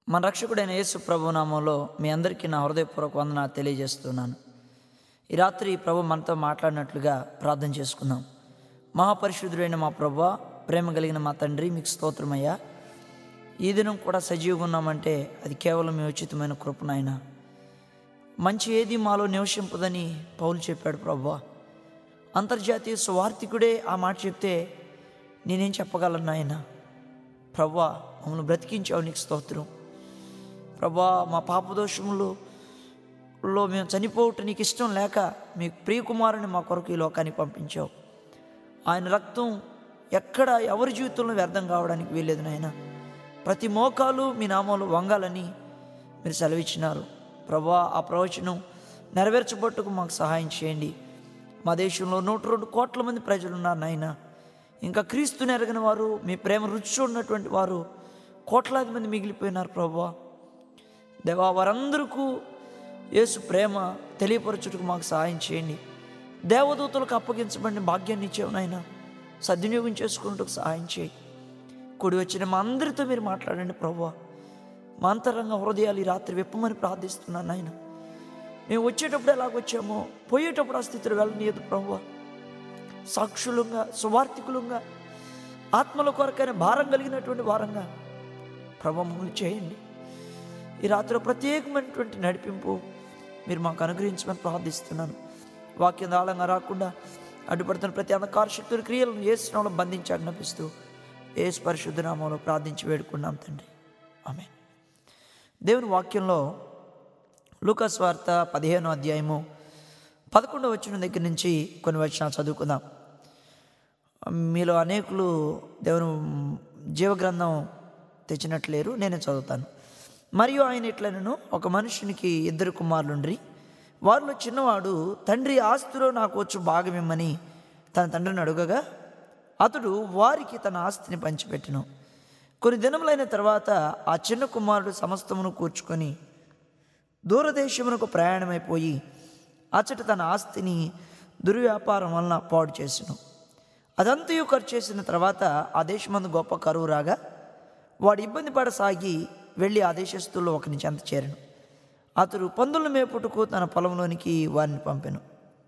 మన రక్షకుడైన యేసు ప్రభు నామంలో మీ అందరికీ నా హృదయపూర్వక వందన తెలియజేస్తున్నాను ఈ రాత్రి ప్రభు మనతో మాట్లాడినట్లుగా ప్రార్థన చేసుకుందాం మహాపరిశుద్ధుడైన మా ప్రభు ప్రేమ కలిగిన మా తండ్రి మీకు స్తోత్రమయ్యా ఈ దినం కూడా సజీవంగా ఉన్నామంటే అది కేవలం మీ ఉచితమైన కృపనాయన మంచి ఏది మాలో నివసింపదని పౌలు చెప్పాడు ప్రభు అంతర్జాతీయ స్వార్థికుడే ఆ మాట చెప్తే నేనేం చెప్పగలను నాయన ప్రభా మమ్మల్ని బ్రతికించావు నీకు స్తోత్రం ప్రభా మా పాపదోషములు లో మేము చనిపోవటం నీకు ఇష్టం లేక మీ ప్రియకుమారుని మా కొరకు ఈ లోకానికి పంపించావు ఆయన రక్తం ఎక్కడ ఎవరి జీవితంలో వ్యర్థం కావడానికి వీల్లేదు నాయన ప్రతి మోకాలు మీ నామంలో వంగాలని మీరు సెలవిచ్చినారు ప్రభా ఆ ప్రవచనం నెరవేర్చబట్టుకు మాకు సహాయం చేయండి మా దేశంలో నూట రెండు కోట్ల మంది ప్రజలు ఉన్నారు నాయన ఇంకా క్రీస్తుని ఎరగిన వారు మీ ప్రేమ రుచి చూడనటువంటి వారు కోట్లాది మంది మిగిలిపోయినారు ప్రభా దేవా వారందరికీ యేసు ప్రేమ తెలియపరచుటకు మాకు సహాయం చేయండి దేవదూతలకు అప్పగించబడిన భాగ్యాన్ని ఇచ్చావు నాయన సద్వినియోగం చేసుకున్నట్టుకు సహాయం చేయి కూడి వచ్చిన మా అందరితో మీరు మాట్లాడండి ప్రభా మా అంతరంగ హృదయాలు ఈ రాత్రి విప్పమని ప్రార్థిస్తున్నాను నాయన మేము వచ్చేటప్పుడు ఎలాగొచ్చామో పోయేటప్పుడు ఆ స్థితిలో వెళ్ళనీయదు ప్రభు సాక్షులంగా సువార్థికులంగా ఆత్మల కొరకైన భారం కలిగినటువంటి వారంగా ప్రభమములు చేయండి ఈ రాత్రిలో ప్రత్యేకమైనటువంటి నడిపింపు మీరు మాకు అనుగ్రహించమని ప్రార్థిస్తున్నాను వాక్యం దాళంగా రాకుండా అడ్డుపడుతున్న ప్రతి అంధకార శక్తుల క్రియలను ఏ స్నాలో బంధించి ఆజ్ఞాపిస్తూ ఏ పరిశుద్ధ నామంలో ప్రార్థించి వేడుకున్నాం తండ్రి ఆమె దేవుని వాక్యంలో లూకాస్ వార్త పదిహేనో అధ్యాయము పదకొండవ వచ్చిన దగ్గర నుంచి కొన్ని వచనాలు చదువుకుందాం మీలో అనేకులు దేవుని జీవగ్రంథం తెచ్చినట్లేరు నేనే చదువుతాను మరియు ఆయన ఇట్లనను ఒక మనుషునికి ఇద్దరు కుమారులుండ్రి వారిలో చిన్నవాడు తండ్రి ఆస్తిలో నాకు వచ్చు భాగమిమ్మని తన తండ్రిని అడుగగా అతడు వారికి తన ఆస్తిని పంచిపెట్టెను కొన్ని దినములైన తర్వాత ఆ చిన్న కుమారుడు సమస్తమును కూర్చుకొని దూరదేశమునకు ప్రయాణమైపోయి అచ్చట తన ఆస్తిని దుర్వ్యాపారం వలన పాడు చేసెను అదంతయు ఖర్చు చేసిన తర్వాత ఆ దేశమందు గొప్ప కరువు రాగా వాడు ఇబ్బంది పడసాగి వెళ్ళి ఆ దేశస్తుల్లో ఒకని చెంత చేరను అతడు పందుల మేపుటకు తన పొలంలోనికి వారిని పంపెను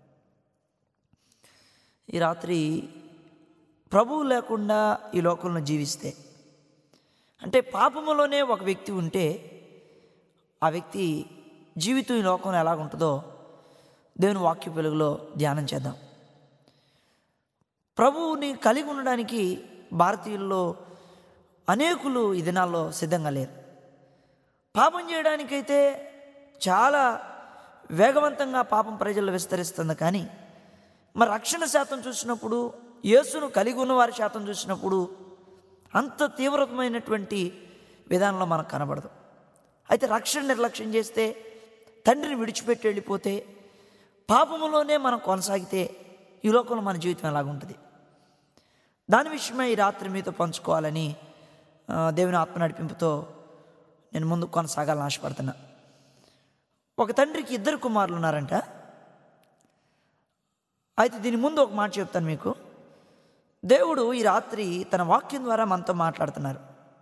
ఈ రాత్రి ప్రభువు లేకుండా ఈ లోకంలో జీవిస్తే అంటే పాపములోనే ఒక వ్యక్తి ఉంటే ఆ వ్యక్తి జీవితం ఈ లోకంలో ఎలాగుంటుందో దేవుని వాక్య వెలుగులో ధ్యానం చేద్దాం ప్రభువుని కలిగి ఉండడానికి భారతీయుల్లో అనేకులు ఈ దినాల్లో సిద్ధంగా లేరు పాపం చేయడానికైతే చాలా వేగవంతంగా పాపం ప్రజల్లో విస్తరిస్తుంది కానీ మరి రక్షణ శాతం చూసినప్పుడు యేసును కలిగి ఉన్న వారి శాతం చూసినప్పుడు అంత తీవ్రమైనటువంటి విధానంలో మనకు కనబడదు అయితే రక్షణ నిర్లక్ష్యం చేస్తే తండ్రిని విడిచిపెట్టి వెళ్ళిపోతే పాపములోనే మనం కొనసాగితే ఈ లోకంలో మన జీవితం ఎలాగుంటుంది దాని విషయమై ఈ రాత్రి మీతో పంచుకోవాలని ఆ, దేవుని ఆత్మ నడిపింపుతో నేను ముందు కొనసాగాలని ఆశపడుతున్నా ఒక తండ్రికి ఇద్దరు కుమారులు ఉన్నారంట అయితే దీని ముందు ఒక మాట చెప్తాను మీకు దేవుడు ఈ రాత్రి తన వాక్యం ద్వారా మనతో మాట్లాడుతున్నారు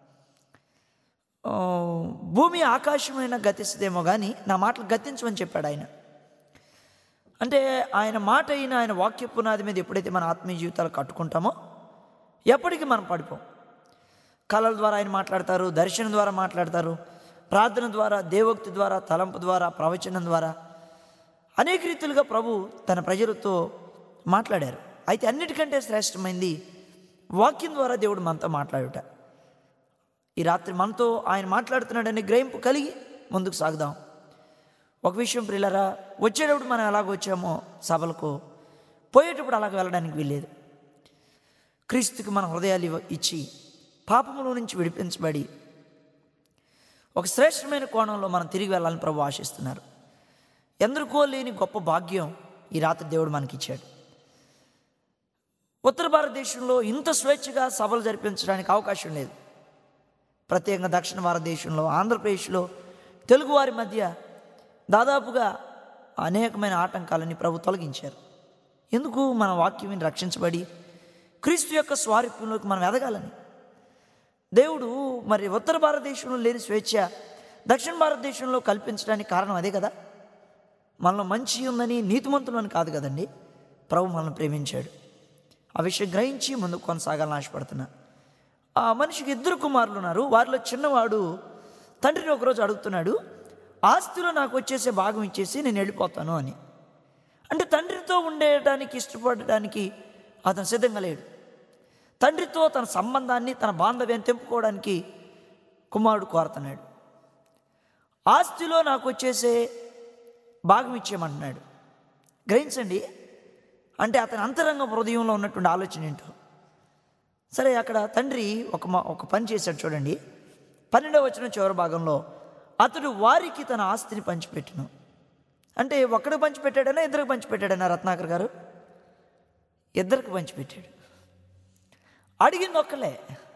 ఆ, భూమి ఆకాశమైన గతిస్తుందేమో కానీ నా మాటలు గతించమని చెప్పాడు ఆయన అంటే ఆయన మాట అయిన ఆయన వాక్య పునాది మీద ఎప్పుడైతే మన ఆత్మీయ జీవితాలు కట్టుకుంటామో ఎప్పటికీ మనం పడిపోం కళల ద్వారా ఆయన మాట్లాడతారు దర్శనం ద్వారా మాట్లాడతారు ప్రార్థన ద్వారా దేవోక్తి ద్వారా తలంపు ద్వారా ప్రవచనం ద్వారా అనేక రీతులుగా ప్రభు తన ప్రజలతో మాట్లాడారు అయితే అన్నిటికంటే శ్రేష్టమైంది వాక్యం ద్వారా దేవుడు మనతో మాట్లాడుట ఈ రాత్రి మనతో ఆయన మాట్లాడుతున్నాడని గ్రహింపు కలిగి ముందుకు సాగుదాం ఒక విషయం ప్రిల్లరా వచ్చేటప్పుడు మనం ఎలాగ వచ్చామో సభలకు పోయేటప్పుడు అలాగ వెళ్ళడానికి వీల్లేదు క్రీస్తుకి మన హృదయాలు ఇవ్వ- ఇచ్చి పాపములో నుంచి విడిపించబడి ఒక శ్రేష్టమైన కోణంలో మనం తిరిగి వెళ్ళాలని ప్రభు ఆశిస్తున్నారు ఎందరికో లేని గొప్ప భాగ్యం ఈ రాత్రి దేవుడు మనకిచ్చాడు ఉత్తర భారతదేశంలో ఇంత స్వేచ్ఛగా సభలు జరిపించడానికి అవకాశం లేదు ప్రత్యేకంగా దక్షిణ భారతదేశంలో ఆంధ్రప్రదేశ్లో తెలుగువారి మధ్య దాదాపుగా అనేకమైన ఆటంకాలని ప్రభు తొలగించారు ఎందుకు మన వాక్యం విని రక్షించబడి క్రీస్తు యొక్క స్వారూప్యంలోకి మనం ఎదగాలని దేవుడు మరి ఉత్తర భారతదేశంలో లేని స్వేచ్ఛ దక్షిణ భారతదేశంలో కల్పించడానికి కారణం అదే కదా మనలో మంచి ఉందని నీతిమంతులని కాదు కదండి ప్రభు మనల్ని ప్రేమించాడు ఆ విషయం గ్రహించి ముందుకు కొనసాగాలని ఆశపడుతున్నా ఆ మనిషికి ఇద్దరు కుమారులు ఉన్నారు వారిలో చిన్నవాడు తండ్రిని ఒకరోజు అడుగుతున్నాడు ఆస్తిలో నాకు వచ్చేసే భాగం ఇచ్చేసి నేను వెళ్ళిపోతాను అని అంటే తండ్రితో ఉండేయడానికి ఇష్టపడడానికి అతను సిద్ధంగా లేడు తండ్రితో తన సంబంధాన్ని తన బాంధవ్యాన్ని తెంపుకోవడానికి కుమారుడు కోరుతున్నాడు ఆస్తిలో నాకు వచ్చేసే భాగం ఇచ్చేయమంటున్నాడు గ్రహించండి అంటే అతని అంతరంగ హృదయంలో ఉన్నటువంటి ఆలోచన ఏంటో సరే అక్కడ తండ్రి ఒక మా ఒక పని చేశాడు చూడండి పన్నెండవ వచ్చిన చివరి భాగంలో అతడు వారికి తన ఆస్తిని పంచిపెట్టును అంటే ఒక్కడికి పంచిపెట్టాడనా ఇద్దరికి పంచిపెట్టాడనా రత్నాకర్ గారు ఇద్దరికి పంచిపెట్టాడు అడిగింది ఒక్కలే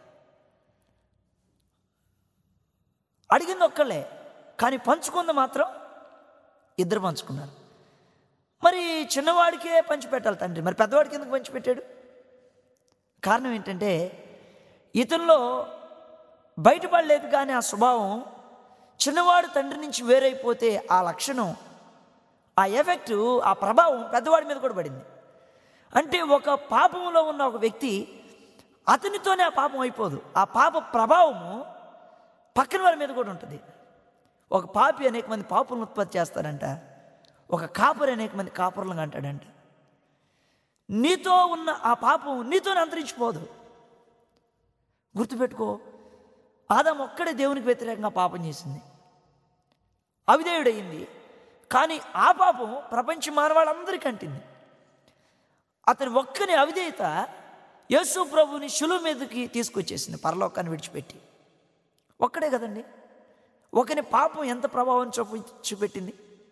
అడిగింది ఒక్కలే కానీ పంచుకుంది మాత్రం ఇద్దరు పంచుకున్నారు మరి చిన్నవాడికే పంచిపెట్టాలి తండ్రి మరి పెద్దవాడికి ఎందుకు పంచిపెట్టాడు కారణం ఏంటంటే ఇతనిలో బయటపడలేదు కానీ ఆ స్వభావం చిన్నవాడు తండ్రి నుంచి వేరైపోతే ఆ లక్షణం ఆ ఎఫెక్ట్ ఆ ప్రభావం పెద్దవాడి మీద కూడా పడింది అంటే ఒక పాపంలో ఉన్న ఒక వ్యక్తి అతనితోనే ఆ పాపం అయిపోదు ఆ పాప ప్రభావము పక్కన వారి మీద కూడా ఉంటుంది ఒక పాపి అనేక మంది పాపులను ఉత్పత్తి చేస్తాడంట ఒక కాపరి అనేక మంది కాపరులను అంటాడంట నీతో ఉన్న ఆ పాపం నీతోనే అంతరించిపోదు గుర్తుపెట్టుకో ఆదాం ఒక్కడే దేవునికి వ్యతిరేకంగా పాపం చేసింది అవిధేయుడయింది కానీ ఆ పాపం ప్రపంచ మానవాళ్ళందరికీ అంటింది అతని ఒక్కని అవిధేయత యేసు ప్రభుని శిలువ మీదకి తీసుకొచ్చేసింది పరలోకాన్ని విడిచిపెట్టి ఒక్కడే కదండి ఒకని పాపం ఎంత ప్రభావం చూపి చూపెట్టింది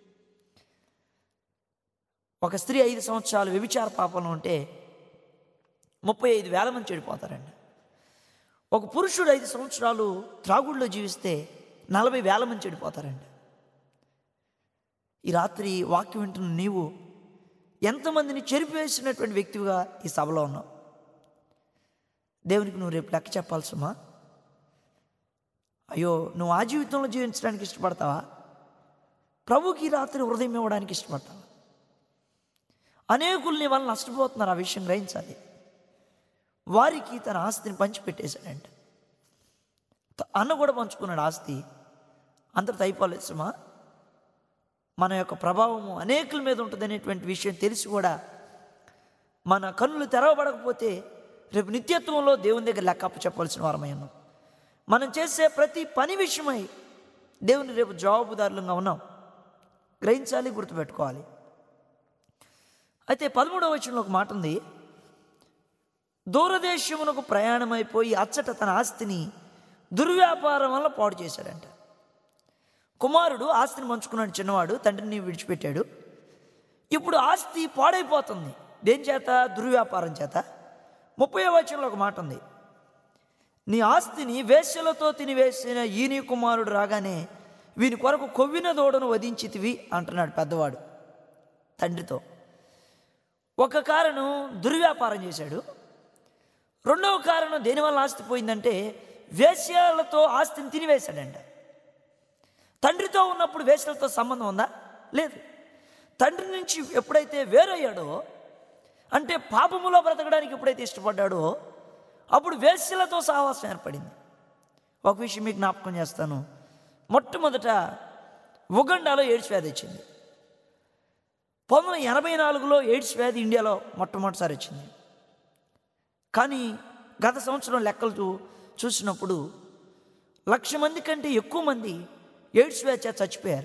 ఒక స్త్రీ ఐదు సంవత్సరాలు వ్యభిచార పాపంలో ఉంటే ముప్పై ఐదు వేల మంది చెడిపోతారండి ఒక పురుషుడు ఐదు సంవత్సరాలు త్రాగుళ్ళలో జీవిస్తే నలభై వేల మంది చెడిపోతారండి ఈ రాత్రి వాక్యం వింటున్న నీవు ఎంతమందిని చెరిపేసినటువంటి వ్యక్తిగా ఈ సభలో ఉన్నావు దేవునికి నువ్వు రేపు లెక్క చెప్పాల్సమా అయ్యో నువ్వు ఆ జీవితంలో జీవించడానికి ఇష్టపడతావా ప్రభుకి ఈ రాత్రి హృదయం ఇవ్వడానికి ఇష్టపడతావా అనేకులు నీ వల్ల నష్టపోతున్నారు ఆ విషయం గ్రహించాలి వారికి తన ఆస్తిని పంచిపెట్టేశాడంట త- అన్న కూడా పంచుకున్నాడు ఆస్తి అంతటితో అయిపోలేదు సుమా మన యొక్క ప్రభావము అనేకుల మీద ఉంటుంది అనేటువంటి విషయం తెలిసి కూడా మన కన్నులు తెరవబడకపోతే రేపు నిత్యత్వంలో దేవుని దగ్గర లెక్కప్ప చెప్పాల్సిన వారమై ఉన్నాం మనం చేసే ప్రతి పని విషయమై దేవుని రేపు జవాబుదారులుగా ఉన్నాం గ్రహించాలి గుర్తుపెట్టుకోవాలి అయితే పదమూడవ వచనంలో ఒక మాట ఉంది దూరదేశమునకు ప్రయాణమైపోయి అచ్చట తన ఆస్తిని దుర్వ్యాపారం వల్ల పాడు చేశాడంట కుమారుడు ఆస్తిని పంచుకున్నాడు చిన్నవాడు తండ్రిని విడిచిపెట్టాడు ఇప్పుడు ఆస్తి పాడైపోతుంది దేని చేత దుర్వ్యాపారం చేత ముప్పై వచనంలో ఒక మాట ఉంది నీ ఆస్తిని వేశ్యలతో తినివేసిన ఈని కుమారుడు రాగానే వీని కొరకు కొవ్విన దూడను వధించితివి అంటున్నాడు పెద్దవాడు తండ్రితో ఒక కారణం దుర్వ్యాపారం చేశాడు రెండవ కారణం దేనివల్ల ఆస్తి పోయిందంటే వేశ్యాలతో ఆస్తిని తినివేశాడంట తండ్రితో ఉన్నప్పుడు వేశ్యలతో సంబంధం ఉందా లేదు తండ్రి నుంచి ఎప్పుడైతే వేరయ్యాడో అంటే పాపములో బ్రతకడానికి ఎప్పుడైతే ఇష్టపడ్డాడో అప్పుడు వేశ్యలతో సహవాసం ఏర్పడింది ఒక విషయం మీకు జ్ఞాపకం చేస్తాను మొట్టమొదట ఉగండాలో ఎయిడ్స్ వ్యాధి వచ్చింది పంతొమ్మిది వందల ఎనభై నాలుగులో ఎయిడ్స్ వ్యాధి ఇండియాలో మొట్టమొదటిసారి వచ్చింది కానీ గత సంవత్సరం లెక్కలు చూ- చూసినప్పుడు లక్ష మంది కంటే ఎక్కువ మంది ఎయిడ్స్ వ్యాధి చేత చచ్చిపోయారు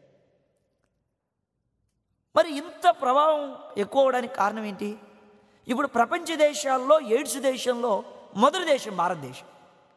మరి ఇంత ప్రభావం ఎక్కువ అవడానికి కారణం ఏంటి ఇప్పుడు ప్రపంచ దేశాల్లో ఎయిడ్స్ దేశంలో మొదటి దేశం భారతదేశం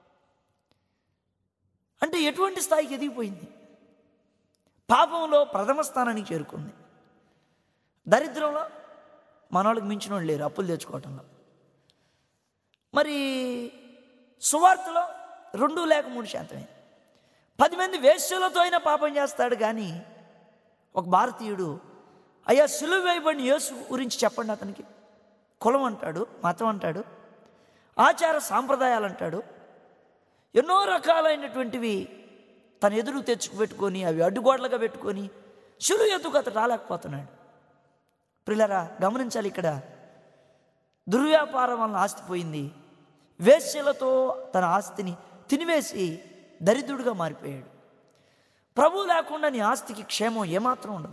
అంటే ఎటువంటి స్థాయికి ఎదిగిపోయింది పాపంలో ప్రథమ స్థానానికి చేరుకుంది దరిద్రంలో మనోళ్ళకి మించిన వాళ్ళు లేరు అప్పులు తెచ్చుకోవటంలో మరి సువార్తలో రెండు లేక మూడు శాతమే పది మంది వేశ్యలతో అయినా పాపం చేస్తాడు కానీ ఒక భారతీయుడు అయ్యా సులువు వేయబడిన యేసు గురించి చెప్పండి అతనికి కులం అంటాడు మతం అంటాడు ఆచార సాంప్రదాయాలు అంటాడు ఎన్నో రకాలైనటువంటివి తన ఎదురు తెచ్చుకు పెట్టుకొని అవి అడ్డుగోడలుగా పెట్టుకొని శిలు ఎదుగు అతడు రాలేకపోతున్నాడు పిల్లరా గమనించాలి ఇక్కడ దుర్వ్యాపారం వలన ఆస్తి పోయింది వేశ్యలతో తన ఆస్తిని తినివేసి దరిద్రుడిగా మారిపోయాడు ప్రభు లేకుండా నీ ఆస్తికి క్షేమం ఏమాత్రం ఉండదు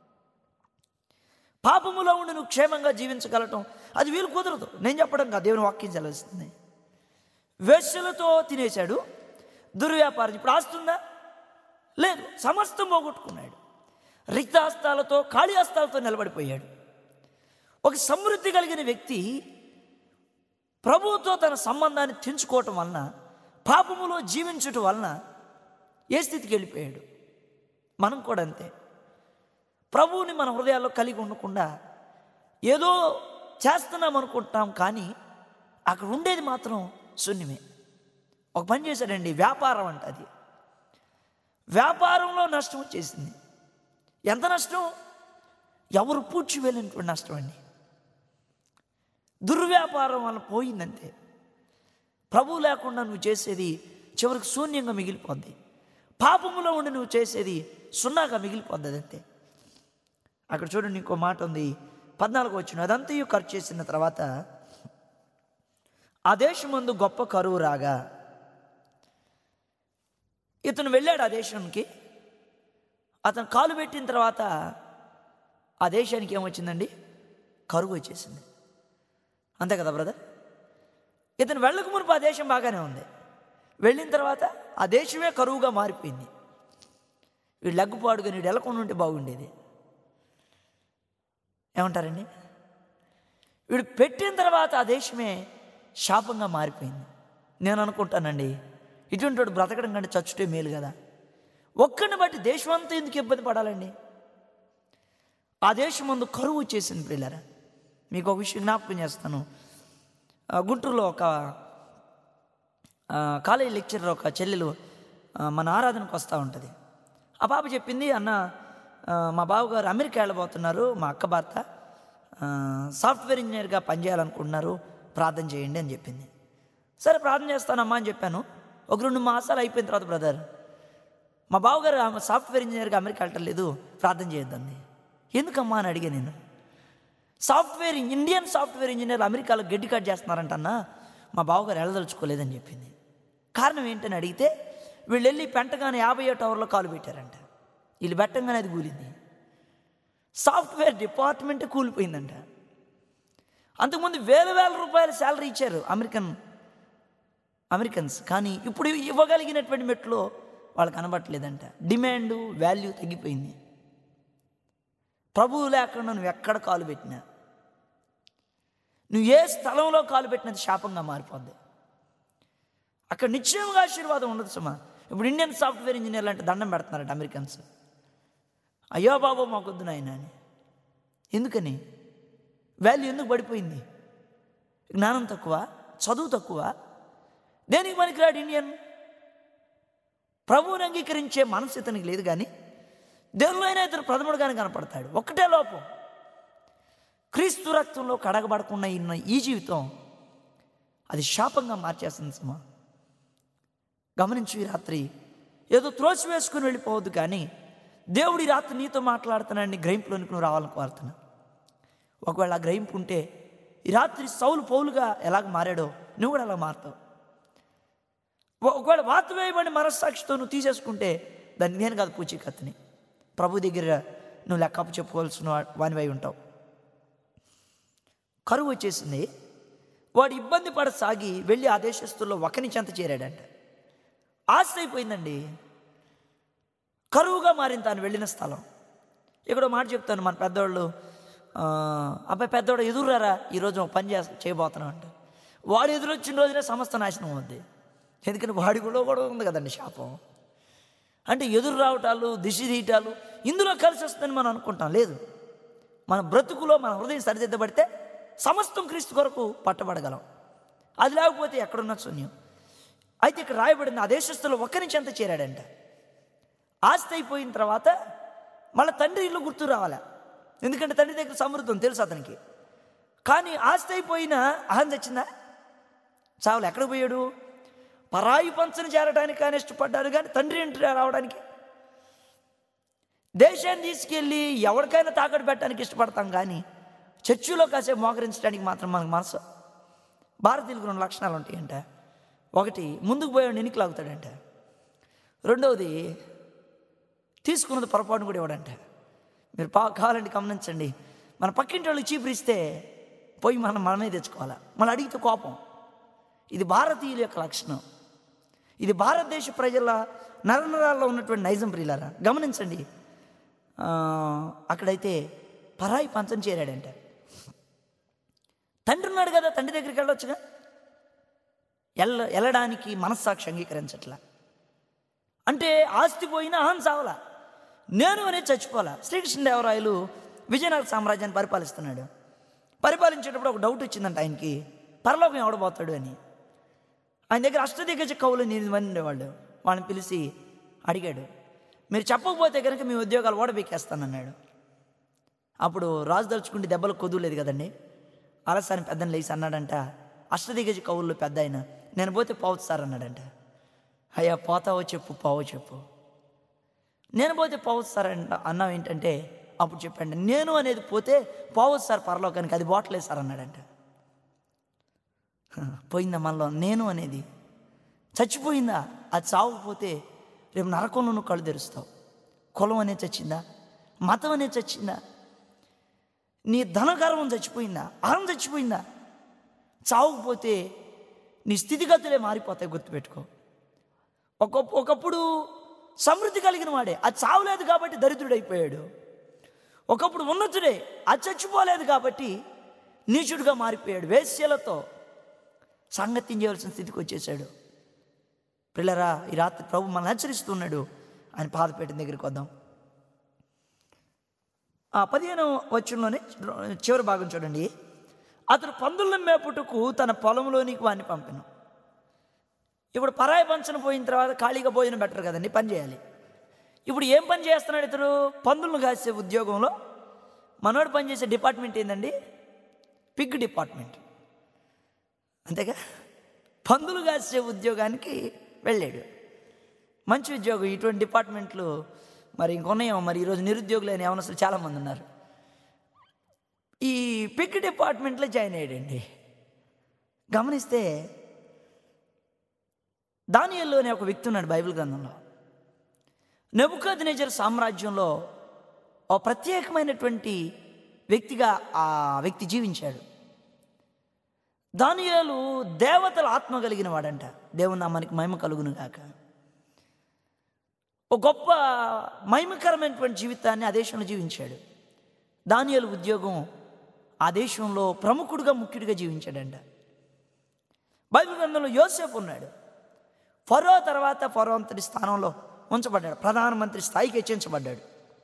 పాపములో ఉండి నువ్వు క్షేమంగా జీవించగలటం అది వీలు కుదరదు నేను చెప్పడం కాదు దేవుని వాక్యం చదివిస్తుంది వేశ్యలతో తినేశాడు దుర్వ్యాపారం ఇప్పుడు ఆస్తుందా లేదు సమస్తం పోగొట్టుకున్నాడు రిక్తాస్తాలతో ఖాళీ హస్తాలతో నిలబడిపోయాడు ఒక సమృద్ధి కలిగిన వ్యక్తి ప్రభువుతో తన సంబంధాన్ని తెంచుకోవటం వలన పాపములో జీవించటం వలన ఏ స్థితికి వెళ్ళిపోయాడు మనం కూడా అంతే ప్రభువుని మన హృదయాల్లో కలిగి ఉండకుండా ఏదో చేస్తున్నాం అనుకుంటాం కానీ అక్కడ ఉండేది మాత్రం శూన్యమే ఒక పని చేశాడండి వ్యాపారం అంట అది వ్యాపారంలో నష్టం వచ్చేసింది ఎంత నష్టం ఎవరు పూడ్చి వెళ్ళినటువంటి నష్టం అండి దుర్వ్యాపారం వల్ల పోయిందంతే ప్రభు లేకుండా నువ్వు చేసేది చివరికి శూన్యంగా మిగిలిపోద్ది పాపములో ఉండి నువ్వు చేసేది సున్నాగా మిగిలిపోద్ది అంతే అక్కడ చూడండి ఇంకో మాట ఉంది పద్నాలుగు వచ్చిన అదంతయు ఖర్చు చేసిన తర్వాత ఆ దేశం ముందు గొప్ప కరువు రాగా ఇతను వెళ్ళాడు ఆ దేశానికి అతను కాలు పెట్టిన తర్వాత ఆ దేశానికి ఏమొచ్చిందండి కరువు వచ్చేసింది అంతే కదా బ్రదర్ ఇతను వెళ్ళక మునుపు ఆ దేశం బాగానే ఉంది వెళ్ళిన తర్వాత ఆ దేశమే కరువుగా మారిపోయింది వీడు లగ్గుపాడుగా నీడు వెళ్ళకుండా ఉంటే బాగుండేది ఏమంటారండి వీడు పెట్టిన తర్వాత ఆ దేశమే శాపంగా మారిపోయింది నేను అనుకుంటానండి ఇటువంటి వాడు బ్రతకడం కంటే చచ్చుటే మేలు కదా ఒక్కడిని బట్టి దేశం అంతా ఎందుకు ఇబ్బంది పడాలండి ఆ దేశం ముందు కరువు వచ్చేసింది పిల్లరా మీకు ఒక విషయం జ్ఞాపకం చేస్తాను ఆ, గుంటూరులో ఒక ఆ, కాలేజీ లెక్చరర్ ఒక చెల్లెలు ఆ, మన ఆరాధనకు వస్తూ ఉంటుంది ఆ పాప చెప్పింది అన్న ఆ, మా బావగారు అమెరికా వెళ్ళబోతున్నారు మా అక్క భర్త ఆ, సాఫ్ట్వేర్ ఇంజనీర్గా పనిచేయాలనుకుంటున్నారు ప్రార్థన చేయండి అని చెప్పింది సరే ప్రార్థన చేస్తానమ్మా అని చెప్పాను ఒక రెండు మాసాలు అయిపోయిన తర్వాత బ్రదర్ మా బావగారు ఆమె సాఫ్ట్వేర్ ఇంజనీర్గా అమెరికా వెళ్ళటం లేదు ప్రార్థన చేయొద్దండి ఎందుకమ్మా అని అడిగా నేను సాఫ్ట్వేర్ ఇండియన్ సాఫ్ట్వేర్ ఇంజనీర్ అమెరికాలో గడ్డి కట్ చేస్తున్నారంటన్నా మా బావగారు వెళ్ళదలుచుకోలేదని చెప్పింది కారణం ఏంటని అడిగితే వీళ్ళు వెళ్ళి పెంటగానే యాభై టవర్లో కాలు పెట్టారంట వీళ్ళు పెట్టంగానే అది కూలింది సాఫ్ట్వేర్ డిపార్ట్మెంటే కూలిపోయిందంట అంతకుముందు వేల వేల రూపాయల శాలరీ ఇచ్చారు అమెరికన్ అమెరికన్స్ కానీ ఇప్పుడు ఇవ్వగలిగినటువంటి మెట్లో వాళ్ళు కనబట్టలేదంట డిమాండ్ వాల్యూ తగ్గిపోయింది ప్రభువు లేకుండా నువ్వు ఎక్కడ కాలు పెట్టినా నువ్వు ఏ స్థలంలో కాలు పెట్టినది శాపంగా మారిపోద్ది అక్కడ నిశ్చయంగా ఆశీర్వాదం ఉండదు సుమా ఇప్పుడు ఇండియన్ సాఫ్ట్వేర్ ఇంజనీర్లు అంటే దండం పెడుతున్నారట అమెరికన్స్ అయ్యో బాబు మాకొద్దు నాయన అని ఎందుకని వాల్యూ ఎందుకు పడిపోయింది జ్ఞానం తక్కువ చదువు తక్కువ దేనికి పనికిరాడు ఇండియన్ ప్రభువుని అంగీకరించే మనసు ఇతనికి లేదు కానీ దేవుల్లో అయినా ఇతను ప్రథముడుగానే కనపడతాడు ఒక్కటే లోపం క్రీస్తు రక్తంలో కడగబడకుండా ఉన్న ఈ జీవితం అది శాపంగా మార్చేస్తుంది సుమా గమనించు ఈ రాత్రి ఏదో త్రోసి వేసుకుని వెళ్ళిపోవద్దు కానీ దేవుడి రాత్రి నీతో మాట్లాడుతున్నాడని గ్రహింపులోనికి నువ్వు రావాలని కోరుతున్నా ఒకవేళ ఆ గ్రహింపు ఉంటే ఈ రాత్రి సౌలు పౌలుగా ఎలాగ మారాడో నువ్వు కూడా అలా మారుతావు ఒక- ఒకవేళ వాత వేయబడి మనస్సాక్షితో నువ్వు తీసేసుకుంటే దాన్ని నేను కాదు పూచీకత్తిని ప్రభు దగ్గర నువ్వు లెక్కపు చెప్పుకోవాల్సిన వా- వానివై ఉంటావు కరువు వచ్చేసింది వాడు ఇబ్బంది పడసాగి వెళ్ళి ఆ దేశస్తుల్లో ఒకని చెంత చేరాడంట ఆస్తి అయిపోయిందండి కరువుగా మారింది తాను వెళ్ళిన స్థలం ఇక్కడ ఒక మాట చెప్తాను మన పెద్దవాళ్ళు ఆ, అబ్బాయి పెద్దవాడు ఎదురురారా ఈరోజు ఒక పని చేస్తా చేయబోతున్నాం అంట వాడు ఎదురొచ్చిన రోజునే సమస్త నాశనం అవుద్ది ఎందుకంటే వాడి కూడా కూడా ఉంది కదండి శాపం అంటే ఎదురు రావటాలు దిశ తీయటాలు ఇందులో కలిసి వస్తుందని మనం అనుకుంటాం లేదు మన బ్రతుకులో మన హృదయం సరిదిద్దబడితే సమస్తం క్రీస్తు కొరకు పట్టబడగలం అది లేకపోతే ఎక్కడున్న శూన్యం అయితే ఇక్కడ రాయబడింది ఆ దేశస్తులు ఒక్కరి నుంచి ఎంత చేరాడంట ఆస్తి అయిపోయిన తర్వాత మళ్ళీ తండ్రి ఇల్లు గుర్తు రావాలా ఎందుకంటే తండ్రి దగ్గర సమృద్ధం తెలుసు అతనికి కానీ ఆస్తి అయిపోయిన అహం తెచ్చిందా చావులు ఎక్కడ పోయాడు పరాయి పంచను చేరడానికి ఆయన ఇష్టపడ్డారు కానీ తండ్రి ఇంటి రావడానికి దేశాన్ని తీసుకెళ్ళి ఎవరికైనా తాకట్టు పెట్టడానికి ఇష్టపడతాం కానీ చర్చిలో కాసేపు మోకరించడానికి మాత్రం మనకు మనసు భారతీయులకు రెండు లక్షణాలు ఉంటాయంట ఒకటి ముందుకు పోయాడు ఎనికి లాగుతాడంట రెండవది తీసుకున్నది పొరపాటును కూడా ఇవ్వడంట మీరు పా కావాలంటే గమనించండి మన పక్కింటి వాళ్ళు చీపురిస్తే పోయి మనం మనమే తెచ్చుకోవాలా మనం అడిగితే కోపం ఇది భారతీయుల యొక్క లక్షణం ఇది భారతదేశ ప్రజల నరనరాల్లో ఉన్నటువంటి నైజం ప్రియులారా గమనించండి ఆ, అక్కడైతే పరాయి పంచం చేరాడంట తండ్రి ఉన్నాడు కదా తండ్రి దగ్గరికి వెళ్ళొచ్చుగా ఎల్ల వెళ్ళడానికి మనస్సాక్షి అంగీకరించట్లా అంటే ఆస్తి పోయినా అహం సావలా నేను అనేది చచ్చిపోలా శ్రీకృష్ణదేవరాయలు విజయనగర సామ్రాజ్యాన్ని పరిపాలిస్తున్నాడు పరిపాలించేటప్పుడు ఒక డౌట్ వచ్చిందంట ఆయనకి పరలోకం ఎవడబోతాడు అని ఆయన దగ్గర అష్టదిగ్గజ కవులు ఎనిమిది మంది ఉండేవాళ్ళు వాళ్ళని పిలిచి అడిగాడు మీరు చెప్పకపోతే కనుక మీ ఉద్యోగాలు ఓడబెక్కేస్తానన్నాడు అప్పుడు రాజు దలుచుకుంటే దెబ్బలు కొదులేదు కదండి అలసాని పెద్దని లేచి అన్నాడంట అష్టదిగ్గజ కవుల్లో పెద్ద ఆయన నేను పోతే పోవచ్చు సార్ అన్నాడంట అయ్యా పోతావో చెప్పు పోవో చెప్పు నేను పోతే పోవచ్చు సార్ అంట అన్నావు ఏంటంటే అప్పుడు చెప్పండి నేను అనేది పోతే పోవచ్చు సార్ పరలోకానికి అది పోవట్లేదు సార్ అన్నాడంట హ, పోయిందా మనలో నేను అనేది చచ్చిపోయిందా అది చావకపోతే రేపు నరకంలో నువ్వు కళ్ళు తెరుస్తావు కులం అనేది చచ్చిందా మతం అనేది చచ్చిందా నీ ధనగర్వం చచ్చిపోయిందా అహం చచ్చిపోయిందా చావకపోతే నీ స్థితిగతులే మారిపోతాయి గుర్తుపెట్టుకో ఒక ఒకప్పుడు సమృద్ధి కలిగిన వాడే అది చావలేదు కాబట్టి దరిద్రుడైపోయాడు ఒకప్పుడు ఉన్నతుడే అది చచ్చిపోలేదు కాబట్టి నీచుడుగా మారిపోయాడు వేశ్యలతో సంగతి చేయవలసిన స్థితికి వచ్చేసాడు పిల్లరా ఈ రాత్రి ప్రభు మనల్ని హెచ్చరిస్తున్నాడు ఆయన పాదపేట దగ్గరికి వద్దాం ఆ పదిహేను వచ్చంలోనే చివరి భాగం చూడండి అతడు పందుల మేపుటకు తన పొలంలోనికి వాడిని పంపెను ఇప్పుడు పరాయి పంచన పోయిన తర్వాత ఖాళీగా భోజనం బెటర్ కదండి పని చేయాలి ఇప్పుడు ఏం పని చేస్తున్నాడు ఇతడు పందులను కాసే ఉద్యోగంలో మనోడు పనిచేసే డిపార్ట్మెంట్ ఏందండి పిగ్ డిపార్ట్మెంట్ అంతేగా పందులు కాసే ఉద్యోగానికి వెళ్ళాడు మంచి ఉద్యోగం ఇటువంటి డిపార్ట్మెంట్లు మరి ఇంకొన్నాయేమో మరి ఈరోజు నిరుద్యోగులు అయిన అసలు చాలామంది ఉన్నారు ఈ పిక్ డిపార్ట్మెంట్లో జాయిన్ అయ్యాడండి గమనిస్తే దానియల్లో అనే ఒక వ్యక్తి ఉన్నాడు బైబిల్ గ్రంథంలో నెబుకద్నేజర్ సామ్రాజ్యంలో ఓ ప్రత్యేకమైనటువంటి వ్యక్తిగా ఆ వ్యక్తి జీవించాడు దానియేలు దేవతల ఆత్మ కలిగిన వాడంట దేవుని నామానికి మహిమ కలుగును గాక ఒక గొప్ప మహిమకరమైనటువంటి జీవితాన్ని ఆ దేశంలో జీవించాడు దానియేలు ఉద్యోగం ఆ దేశంలో ప్రముఖుడుగా ముఖ్యుడిగా జీవించాడంట బైబిల్ గ్రంథంలో యోసేపు ఉన్నాడు ఫరో తర్వాత ఫరో అంతటి స్థానంలో ఉంచబడ్డాడు ప్రధానమంత్రి స్థాయికి హెచ్చించబడ్డాడు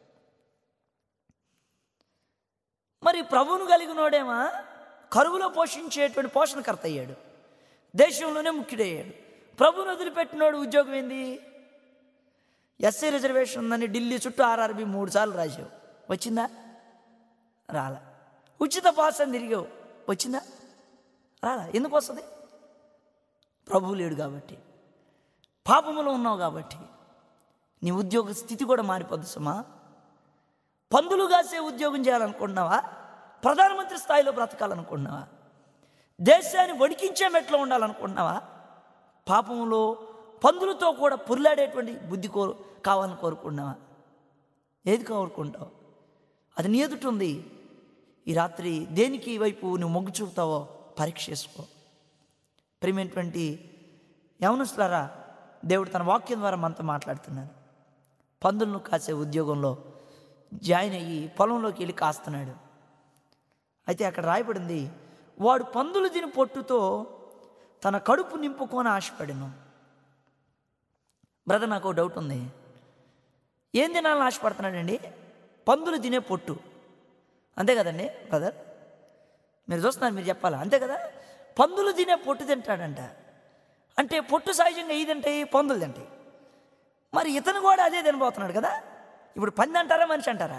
మరి ప్రభువును కలిగినోడేమా కరువులో పోషించేటువంటి పోషణకర్త అయ్యాడు దేశంలోనే ముఖ్యుడయ్యాడు ప్రభువును వదిలిపెట్టినోడు ఉద్యోగం ఏంది ఎస్సీ రిజర్వేషన్ ఉందని ఢిల్లీ చుట్టూ ఆర్ఆర్బి మూడు సార్లు రాసావు వచ్చిందా రాలా ఉచిత పాస్ అని తిరిగావు వచ్చిందా రాలా ఎందుకు వస్తుంది ప్రభువు లేడు కాబట్టి పాపములో ఉన్నావు కాబట్టి నీ ఉద్యోగ స్థితి కూడా మారిపోద్ది సుమా పందులు కాసే ఉద్యోగం చేయాలనుకుంటున్నావా ప్రధానమంత్రి స్థాయిలో బ్రతకాలనుకుంటున్నావా దేశాన్ని వణికించే మెట్లో ఉండాలనుకుంటున్నావా పాపంలో పందులతో కూడా పుర్లాడేటువంటి బుద్ధి కోరు కావాలని కోరుకుంటున్నావా ఏది కోరుకుంటావు అది నీ ఎదుట ఉంది ఈ రాత్రి దేనికి వైపు నువ్వు మొగ్గు చూపుతావో పరీక్ష చేసుకో ప్రియమైనటువంటి యవనస్తులారా దేవుడు తన వాక్యం ద్వారా మనతో మాట్లాడుతున్నాడు పందులను కాసే ఉద్యోగంలో జాయిన్ అయ్యి పొలంలోకి వెళ్ళి కాస్తున్నాడు అయితే అక్కడ రాయబడింది వాడు పందులు తిని పొట్టుతో తన కడుపు నింపుకొని ఆశపడను బ్రదర్ నాకు ఒక డౌట్ ఉంది ఏం తినాలని ఆశపడుతున్నాడండి పందులు తినే పొట్టు అంతే కదండి బ్రదర్ మీరు చూస్తున్నారు మీరు చెప్పాలా అంతే కదా పందులు తినే పొట్టు తింటాడంట అంటే పొట్టు సహజంగా ఇది తింటాయి పందులు తింటాయి మరి ఇతను కూడా అదే తినబోతున్నాడు కదా ఇప్పుడు పంది అంటారా మనిషి అంటారా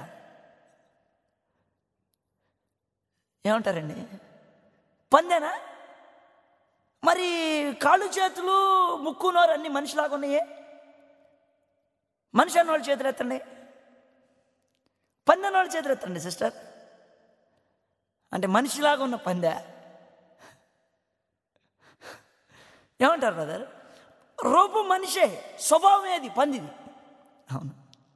ఏమంటారండి పందేనా మరి కాళ్ళు చేతులు ముక్కు నోరు అన్ని మనిషిలాగా ఉన్నాయే మనిషి అన్న వాళ్ళ చేతులు ఎత్తండి పంది అన్న వాళ్ళ చేతులు ఎత్తండి సిస్టర్ అంటే మనిషిలాగా ఉన్న పందె ఏమంటారు బ్రదర్ రూపం మనిషే స్వభావం ఏది పందిది అవును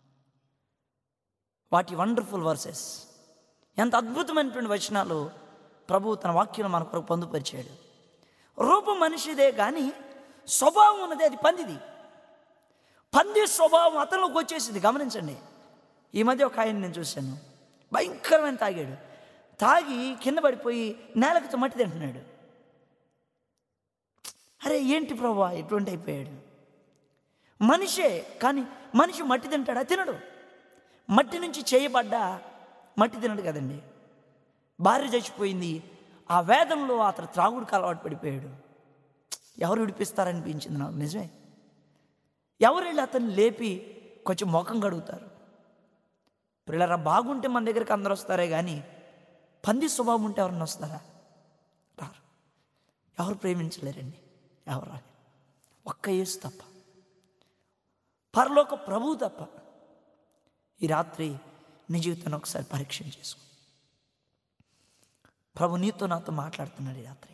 వాటి వండర్ఫుల్ వర్సెస్ ఎంత అద్భుతమైనటువంటి వచనాలు ప్రభు తన వాక్యం మన కొరకు పొందుపరిచాడు రూపం మనిషిదే కానీ స్వభావం ఉన్నది అది పందిది పంది స్వభావం అతనిలోకి వచ్చేసింది గమనించండి ఈ మధ్య ఒక ఆయన నేను చూశాను భయంకరమైన తాగాడు తాగి కింద పడిపోయి నేలకు మట్టి తింటున్నాడు అరే ఏంటి ప్రభా ఎటువంటి అయిపోయాడు మనిషే కానీ మనిషి మట్టి తింటాడా తినడు మట్టి నుంచి చేయబడ్డా మట్టి తినడు కదండి భార్య చచ్చిపోయింది ఆ వేదంలో అతను త్రాగుడికి అలవాటు పడిపోయాడు ఎవరు విడిపిస్తారనిపించింది నాకు నిజమే ఎవరు వెళ్ళి అతన్ని లేపి కొంచెం ముఖం కడుగుతారు పిల్లరా బాగుంటే మన దగ్గరికి అందరూ వస్తారే కానీ పంది స్వభావం ఉంటే ఎవరన్నా వస్తారా రారు ఎవరు ప్రేమించలేరండి ఎవరు రాలేరు ఒక్క యేసు తప్ప పరలోక ప్రభువు తప్ప ఈ రాత్రి నీ జీవితాన్ని ఒకసారి పరీక్ష చేసుకో ప్రభు నీతో నాతో మాట్లాడుతున్నాడు ఈ రాత్రి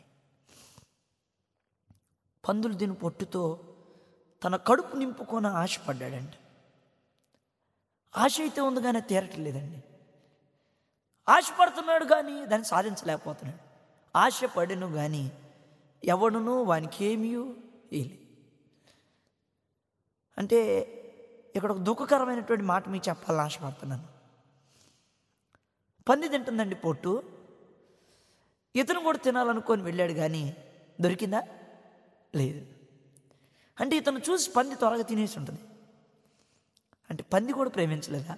పందులు దీని పొట్టుతో తన కడుపు నింపుకొని ఆశపడ్డాడంట ఆశ అయితే ఉంది కానీ తీరట్లేదండి ఆశపడుతున్నాడు కానీ దాన్ని సాధించలేకపోతున్నాడు ఆశపడిను కానీ ఎవడును వానికి ఏమీ వేయలే అంటే ఇక్కడ ఒక దుఃఖకరమైనటువంటి మాట మీకు చెప్పాలని ఆశపడుతున్నాను పంది తింటుందండి పొట్టు ఇతను కూడా తినాలనుకొని వెళ్ళాడు కానీ దొరికిందా లేదు అంటే ఇతను చూసి పంది త్వరగా తినేసి ఉంటుంది అంటే పంది కూడా ప్రేమించలేదా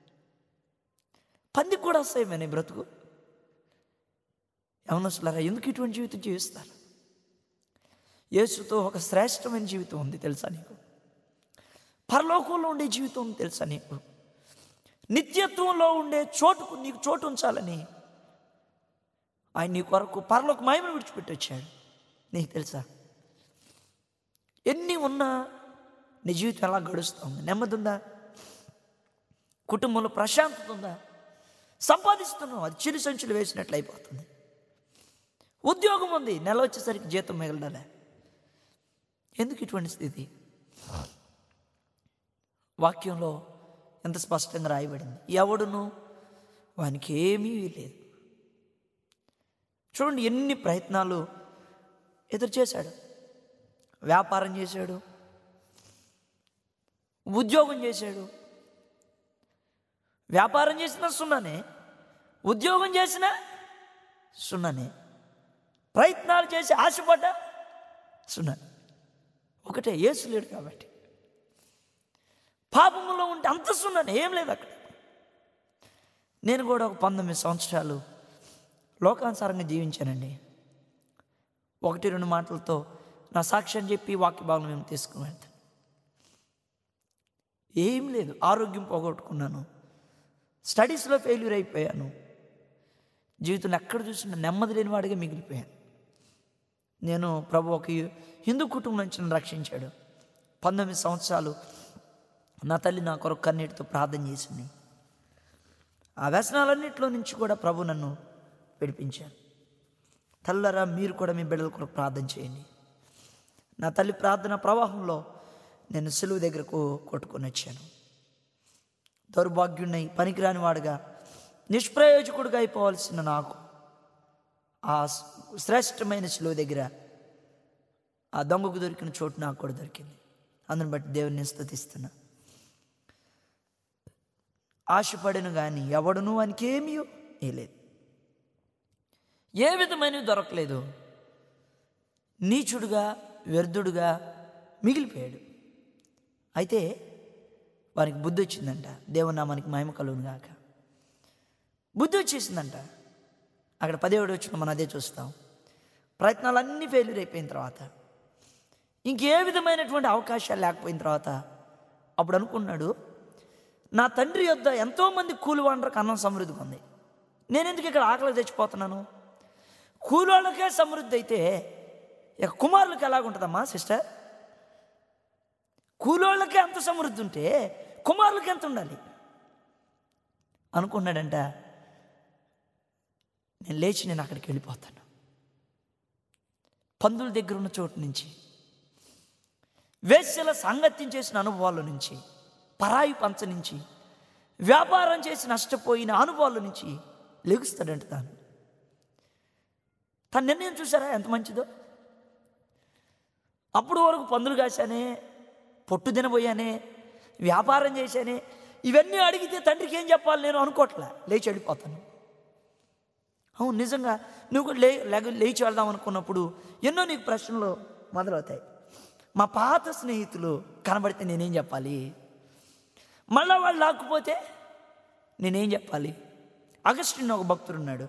పందికి కూడా వస్తాయి బ్రతుకు యవనస్తులారా ఎందుకు ఇటువంటి జీవితం జీవిస్తారు యేసుతో ఒక శ్రేష్టమైన జీవితం ఉంది తెలుసా నీకు పరలోకంలో ఉండే జీవితం ఉంది తెలుసా నీకు నిత్యత్వంలో ఉండే చోటుకు నీకు చోటు ఉంచాలని ఆయన నీ కొరకు పరలోక మహిమను విడిచిపెట్టి వచ్చాడు నీకు తెలుసా ఎన్ని ఉన్నా నీ జీవితం ఎలా గడుస్తూ ఉంది నెమ్మది ఉందా కుటుంబంలో ప్రశాంతత ఉందా సంపాదిస్తున్నావు అది చిరు సంచులు వేసినట్లు అయిపోతుంది ఉద్యోగం ఉంది నెల వచ్చేసరికి జీతం మిగలడాలే ఎందుకు ఇటువంటి స్థితి వాక్యంలో ఎంత స్పష్టంగా రాయబడింది ఎవడును వానికి ఏమీ లేదు చూడండి ఎన్ని ప్రయత్నాలు ఎదురు చేశాడు వ్యాపారం చేశాడు ఉద్యోగం చేశాడు వ్యాపారం చేసినా సున్నానే ఉద్యోగం చేసినా సున్నానే ప్రయత్నాలు చేసి ఆశపడ్డా సున్నానే ఒకటే యేసు లేడు కాబట్టి పాపములో ఉంటే అంత సున్నానే ఏం లేదు అక్కడ నేను కూడా ఒక పంతొమ్మిది సంవత్సరాలు లోకానుసారంగా జీవించానండి ఒకటి రెండు మాటలతో నా సాక్ష్యం చెప్పి వాక్య భాగం మేము తీసుకుని వెళ్తాను ఏం లేదు ఆరోగ్యం పోగొట్టుకున్నాను స్టడీస్లో ఫెయిల్యూర్ అయిపోయాను జీవితంలో ఎక్కడ చూసినా నెమ్మది లేని వాడిగా మిగిలిపోయాను నేను ప్రభు ఒక హిందూ కుటుంబం నుంచి నన్ను రక్షించాడు పంతొమ్మిది సంవత్సరాలు నా తల్లి నా కొరకు కన్నీటితో ప్రార్థన చేసింది ఆ వ్యసనాలన్నింటిలో నుంచి కూడా ప్రభు నన్ను విడిపించాను తల్లరా మీరు కూడా మీ బిడ్డల కొరకు ప్రార్థన చేయండి నా తల్లి ప్రార్థన ప్రవాహంలో నేను సులువు దగ్గరకు కొట్టుకొని వచ్చాను దౌర్భాగ్యున్నై పనికిరాని వాడుగా నిష్ప్రయోజకుడిగా అయిపోవాల్సిన నాకు ఆ శ్రేష్టమైన సులువు దగ్గర ఆ దొంగకు దొరికిన చోటు నాకు కూడా దొరికింది అందుని బట్టి దేవుని స్థుతిస్తున్నా ఆశపడను కానీ ఎవడును వానికి ఏమీ లేదు ఏ విధమైనవి దొరకలేదు నీచుడుగా వ్యర్థుడుగా మిగిలిపోయాడు అయితే వారికి బుద్ధి వచ్చిందంట దేవునామానికి మహిమ కలుగును గాక బుద్ధి వచ్చేసిందంట అక్కడ పదేవాడు వచ్చిన మనం అదే చూస్తాం ప్రయత్నాలన్నీ ఫెయిల్యూర్ అయిపోయిన తర్వాత ఇంకే విధమైనటువంటి అవకాశాలు లేకపోయిన తర్వాత అప్పుడు అనుకున్నాడు నా తండ్రి యొద్ద ఎంతోమంది కూలి వాళ్ళకి అన్నం సమృద్ధిగా ఉంది నేను ఎందుకు ఇక్కడ ఆకలి తెచ్చిపోతున్నాను కూలి వాళ్ళకే సమృద్ధి అయితే ఇక కుమారులకు ఎలాగుంటుందమ్మా సిస్టర్ కూలోళ్ళకి అంత సమృద్ధి ఉంటే కుమారులకి ఎంత ఉండాలి అనుకున్నాడంట నేను లేచి నేను అక్కడికి వెళ్ళిపోతాను పందుల దగ్గర ఉన్న చోటు నుంచి వేశ్యల సాంగత్యం చేసిన అనుభవాల నుంచి పరాయి పంచ నుంచి వ్యాపారం చేసి నష్టపోయిన అనుభవాల నుంచి లెగుస్తాడంట తాను తన నిర్ణయం చూసారా ఎంత మంచిదో అప్పుడు వరకు పందులు కాశానే పొట్టు తినబోయానే వ్యాపారం చేశానే ఇవన్నీ అడిగితే తండ్రికి ఏం చెప్పాలి నేను అనుకోవట్లే లేచి వెళ్ళిపోతాను అవును నిజంగా నువ్వు కూడా లే లేక లేచి వెళ్దాం అనుకున్నప్పుడు ఎన్నో నీకు ప్రశ్నలు మొదలవుతాయి మా పాత స్నేహితులు కనబడితే నేనేం చెప్పాలి మళ్ళా వాళ్ళు లాక్కుపోతే నేనేం చెప్పాలి అగస్టిన్ ఒక భక్తుడు ఉన్నాడు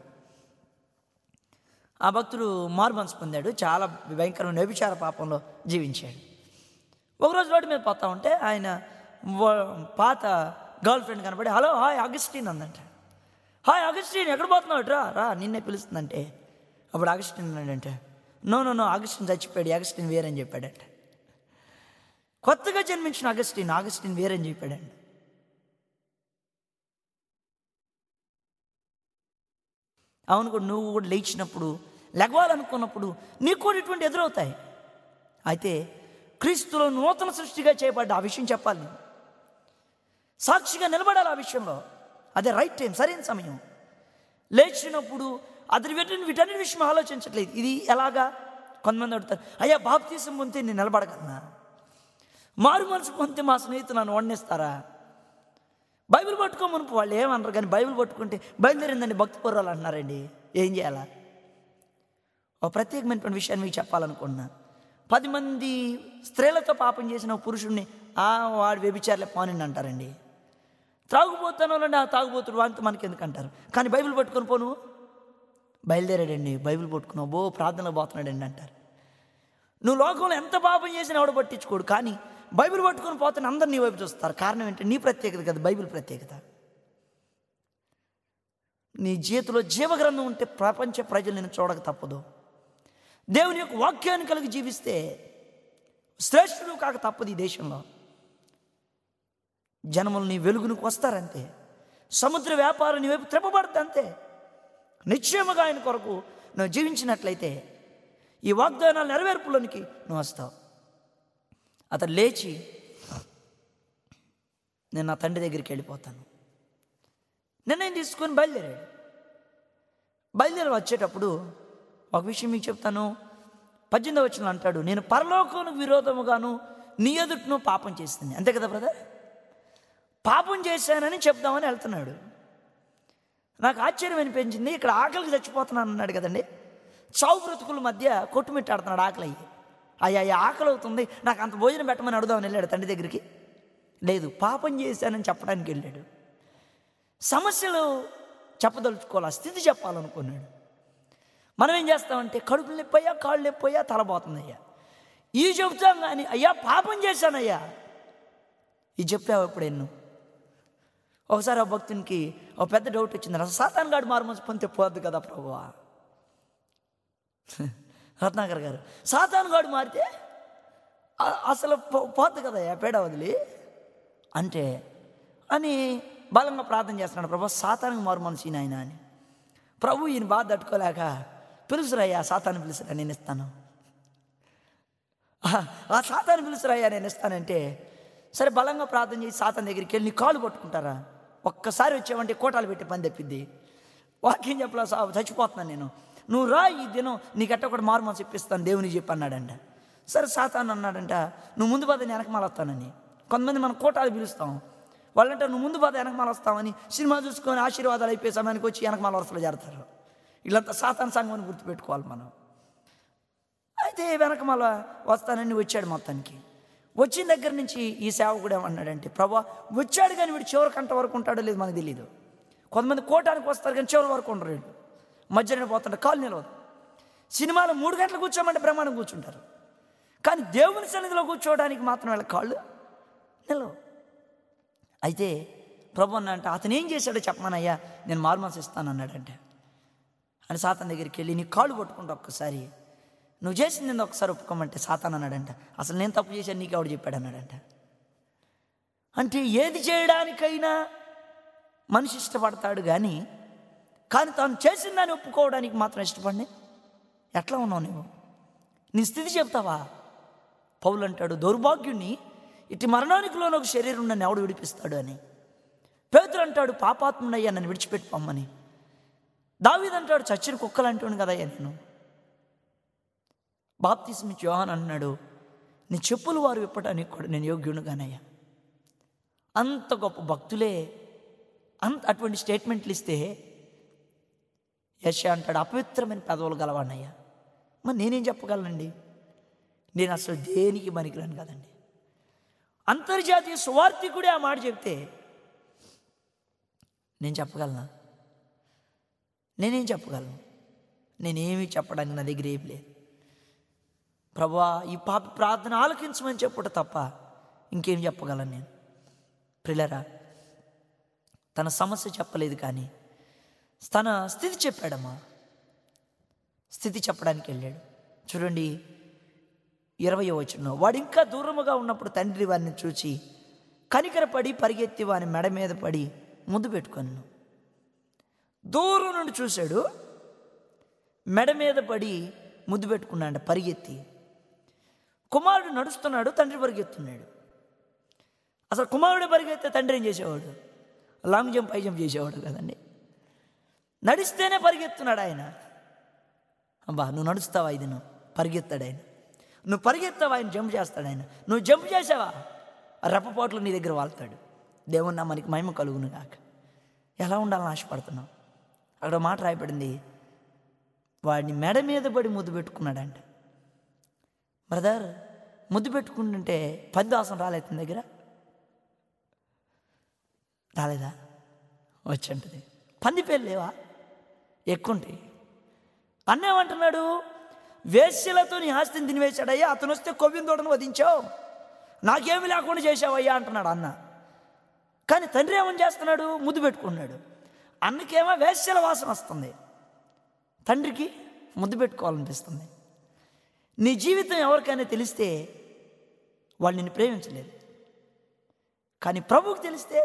ఆ భక్తుడు మారుమనసు పొందాడు చాలా భయంకరమైన వ్యభిచార పాపంలో జీవించాడు ఒకరోజు రోడ్డు మీద పోతా ఉంటే ఆయన వ- పాత గర్ల్ ఫ్రెండ్ కనబడి హలో హాయ్ అగస్టిన్ అందంట హాయ్ అగస్టిన్ ఎక్కడ పోతున్నావు రా రా నిన్నే పిలుస్తుందంటే అప్పుడు అగస్టిన్ అన్నాడంటే నో నో నో అగస్టిన్ చచ్చిపోయాడు అగస్టిన్ వేరని చెప్పాడంట కొత్తగా జన్మించిన అగస్టిన్ అగస్టిన్ వేరని చెప్పాడంట అవును కూడా నువ్వు కూడా లేచినప్పుడు లెగవాలనుకున్నప్పుడు నీకు కూడా ఇటువంటి ఎదురవుతాయి అయితే క్రీస్తులో నూతన సృష్టిగా చేయబడ్డ ఆ విషయం చెప్పాలి నేను సాక్షిగా నిలబడాలి ఆ విషయంలో అదే రైట్ టైం సరైన సమయం లేచినప్పుడు అతని వీటిని వీటన్నిటి విషయం ఆలోచించట్లేదు ఇది ఎలాగా కొంతమంది అడుగుతారు అయ్యా బాప్తీసం పొందితే నేను నిలబడగలనా మారు మనసు పొందితే మా స్నేహితులు నన్ను వండిస్తారా బైబిల్ పట్టుకోమని వాళ్ళు ఏమన్నారు కానీ బైబిల్ పట్టుకుంటే బయలుదేరిందండి భక్తి పూర్వాలు అంటున్నారండి ఏం చేయాలా ఒక ప్రత్యేకమైనటువంటి విషయాన్ని మీకు చెప్పాలనుకున్నా పది మంది స్త్రీలతో పాపం చేసిన ఒక పురుషుణ్ణి ఆ వాడు వ్యభిచారులే పోనండి అంటారండి త్రాగుపోతాను వాళ్ళండి ఆ తాగుబోతుడు వాడితో మనకి ఎందుకు అంటారు కానీ బైబిల్ పట్టుకొని పోను బయలుదేరాడండి బైబిల్ పట్టుకున్నావు బో ప్రార్థనలో పోతున్నాడండి అంటారు నువ్వు లోకంలో ఎంత పాపం చేసినా ఎవడు పట్టించుకోడు కానీ బైబిల్ పట్టుకొని పోతే అందరు నీ వైపు చూస్తారు కారణం ఏంటి నీ ప్రత్యేకత కదా బైబిల్ ప్రత్యేకత నీ జీవితంలో జీవగ్రంథం ఉంటే ప్రపంచ ప్రజలు నేను చూడక తప్పదు దేవుని యొక్క వాక్యాన్ని కలిగి జీవిస్తే శ్రేష్ఠుడు కాక తప్పదు ఈ దేశంలో జనములు నీ వెలుగునికి వస్తారంతే సముద్ర వ్యాపారం నీ వైపు త్రెప్పబడుతుంది అంతే నిశ్చయముగా ఆయన కొరకు నువ్వు జీవించినట్లయితే ఈ వాగ్దానాల నెరవేర్పులోనికి నువ్వు వస్తావు అతను లేచి నేను నా తండ్రి దగ్గరికి వెళ్ళిపోతాను నిర్ణయం తీసుకొని బయలుదేరాడు బయలుదేరి వచ్చేటప్పుడు ఒక విషయం మీకు చెప్తాను పద్దెనిమిది వచ్చిన అంటాడు నేను పరలోకమునకు విరోధముగాను నీ ఎదుటను పాపం చేస్తుంది అంతే కదా బ్రదర్ పాపం చేశానని చెప్దామని వెళ్తున్నాడు నాకు ఆశ్చర్యం అనిపించింది ఇక్కడ ఆకలికి చచ్చిపోతున్నాను అన్నాడు కదండి చావు బ్రతుకుల మధ్య కొట్టుమిట్టాడుతున్నాడు ఆకలి అయ్యి అయ్యా అయ్యా ఆకలి అవుతుంది నాకు అంత భోజనం పెట్టమని అడుగుదామని వెళ్ళాడు తండ్రి దగ్గరికి లేదు పాపం చేశానని చెప్పడానికి వెళ్ళాడు సమస్యలు చెప్పదలుచుకోవాలి ఆ స్థితి చెప్పాలనుకున్నాడు మనం ఏం చేస్తామంటే కడుపులు నొప్పయ్యా కాళ్ళు నొప్పయ్యా తలబోతుందయ్యా ఈ చెబుతాం కానీ అయ్యా పాపం చేశానయ్యా ఇది చెప్పావు ఎప్పుడు ఎన్నో ఒకసారి ఆ భక్తునికి ఒక పెద్ద డౌట్ వచ్చింది అసలు సాతాన్ గాడు మారుమనసు పొందితే పోద్దు కదా ప్రభువా రత్నాకర్ గారు సాతాన్ గాడు మారితే అ- అసలు పో- పోద్దు కదా పేడ వదిలి అంటే అని బలంగా ప్రార్థన చేస్తున్నాడు ప్రభు సాతానికి మారు మనసు ఆయన అని ప్రభు ఈయన బాధ తట్టుకోలేక పిలుసురయ్యా సాతాను పిలుసురా నేను ఇస్తాను ఆ- ఆ సాతాను పిలుసురయ్యా నేను ఇస్తానంటే సరే బలంగా ప్రార్థన చేసి సాతాన్ దగ్గరికి వెళ్ళి నీ కాలు పట్టుకుంటారా ఒక్కసారి వచ్చావంటే కోటాలు పెట్టి పని తప్పిద్ది వాక్యం చెప్పలా సా చచ్చిపోతున్నాను నేను నువ్వు రా ఈ దినం నీకట్ట ఒకటి మారు మనసు ఇప్పిస్తాను దేవునికి చెప్పి అన్నాడంట సరే సాతాన్ అన్నాడంట నువ్వు ముందు పద నేను వెనకమాల వస్తానని కొంతమంది మనం కోటాలు పిలుస్తాం వాళ్ళంటే నువ్వు ముందు పద వెనకమాల వస్తామని సినిమా చూసుకొని ఆశీర్వాదాలు అయిపోయి సమయానికి వచ్చి వెనకమాల వరుసలో చేరతారు వీళ్ళంతా సాతాన్ సంఘం అని గుర్తుపెట్టుకోవాలి మనం అయితే వెనకమాల వస్తానని వచ్చాడు మొత్తానికి వచ్చిన దగ్గర నుంచి ఈ సేవకుడు ఏమన్నాడంటే ప్రభా వచ్చాడు కానీ వీడు చివరి కంట వరకు ఉంటాడో లేదు మనకు తెలియదు కొంతమంది కోటానికి వస్తారు కానీ చివరి వరకు ఉండరు వీళ్ళు మధ్యలో పోతుంటారు కాలు నిలవదు సినిమాలో మూడు గంటలు కూర్చోమంటే బ్రహ్మాండం కూర్చుంటారు కానీ దేవుని సన్నిధిలో కూర్చోవడానికి మాత్రం వీళ్ళ కాళ్ళు నిలవు అయితే ప్రభు అన్న అంటే అతను ఏం చేశాడో చెప్పమనయ్యా నేను మార్మల్స్ ఇస్తాను అన్నాడంటే అని సాతన్ దగ్గరికి వెళ్ళి నీ కాళ్ళు పట్టుకుంటా ఒక్కసారి నువ్వు చేసింది ఏందో ఒకసారి ఒప్పుకోమంటే సాతాన్ అన్నాడంట అసలు నేను తప్పు చేశాను నీకు ఎవడు చెప్పాడు అన్నాడంట అంటే ఏది చేయడానికైనా మనిషి ఇష్టపడతాడు కానీ కానీ తాను చేసిన దాన్ని ఒప్పుకోవడానికి మాత్రం ఇష్టపడి ఎట్లా ఉన్నావు నువ్వు నీ స్థితి చెప్తావా పౌలు అంటాడు దౌర్భాగ్యుణ్ణి ఇటు మరణానికి లోని ఒక శరీరం నన్ను ఎవడు విడిపిస్తాడు అని పేదలు అంటాడు పాపాత్ముడయ్యా నన్ను విడిచిపెట్టి పొమ్మని దావీదంటాడు చచ్చిన కుక్కలు అంటాను కదయ్యా నేను బాప్తిస్మి యోహాన్ అన్నాడు నీ చెప్పులు వారు విప్పడానికి కూడా నేను యోగ్యుడుగానయ్యా అంత గొప్ప భక్తులే అంత అటువంటి స్టేట్మెంట్లు ఇస్తే యశ అంటాడు అపవిత్రమైన పెదవులు గలవాణయ్యా మరి నేనేం చెప్పగలనండి నేను అసలు దేనికి పనికిరాను కదండి అంతర్జాతీయ సువార్థికుడే ఆ మాట చెప్తే నేను చెప్పగలనా నేనేం చెప్పగలను నేనేమి చెప్పడానికి నా దగ్గర ఏం లేదు ప్రభా ఈ పాప ప్రార్థన ఆలకించమని చెప్పుట తప్ప ఇంకేం చెప్పగలను నేను ప్రిలరా తన సమస్య చెప్పలేదు కానీ తన స్థితి చెప్పాడమ్మా స్థితి చెప్పడానికి వెళ్ళాడు చూడండి ఇరవై వచ్చిన వాడు ఇంకా దూరముగా ఉన్నప్పుడు తండ్రి వారిని చూచి కనికరపడి పరిగెత్తి వాని మెడ మీద పడి ముద్దు పెట్టుకొను దూరం నుండి చూశాడు మెడ మీద పడి ముద్దు పెట్టుకున్నాడు పరిగెత్తి కుమారుడు నడుస్తున్నాడు తండ్రి పరిగెత్తున్నాడు అసలు కుమారుడు పరిగెత్తే తండ్రి ఏం చేసేవాడు లాంగ్ జంప్ హై జంప్ చేసేవాడు కదండి నడిస్తేనే పరిగెత్తున్నాడు ఆయన అబ్బా నువ్వు నడుస్తావా ఇది నువ్వు పరిగెత్తాడు ఆయన నువ్వు పరిగెత్తావా ఆయన జంప్ చేస్తాడు ఆయన నువ్వు జంప్ చేసావా రెప్పపోట్లు నీ దగ్గర వాళ్తాడు దేవున్నా మనకి మహిమ కలుగును కాక ఎలా ఉండాలని ఆశపడుతున్నావు అక్కడ మాట రాయబడింది వాడిని మెడ మీద పడి ముద్దు పెట్టుకున్నాడంట బ్రదర్ ముద్దు పెట్టుకుంటుంటే పందాసం రాలేదు తన దగ్గర రాలేదా వచ్చంటది పంది పేర్లు లేవా ఎక్కుంటాయి అన్నేమంటున్నాడు వేశ్యలతో నీ ఆస్తిని తినివేశాడయ్యా అతను వస్తే కొవ్విందోడను వధించావు నాకేమి లేకుండా చేశావయ్యా అంటున్నాడు అన్న కానీ తండ్రి ఏమని చేస్తున్నాడు ముద్దు పెట్టుకున్నాడు అన్నకేమో వేశ్యల వాసన వస్తుంది తండ్రికి ముద్దు పెట్టుకోవాలనిపిస్తుంది నీ జీవితం ఎవరికైనా తెలిస్తే వాళ్ళు నిన్ను ప్రేమించలేదు కానీ ప్రభువుకి తెలిస్తే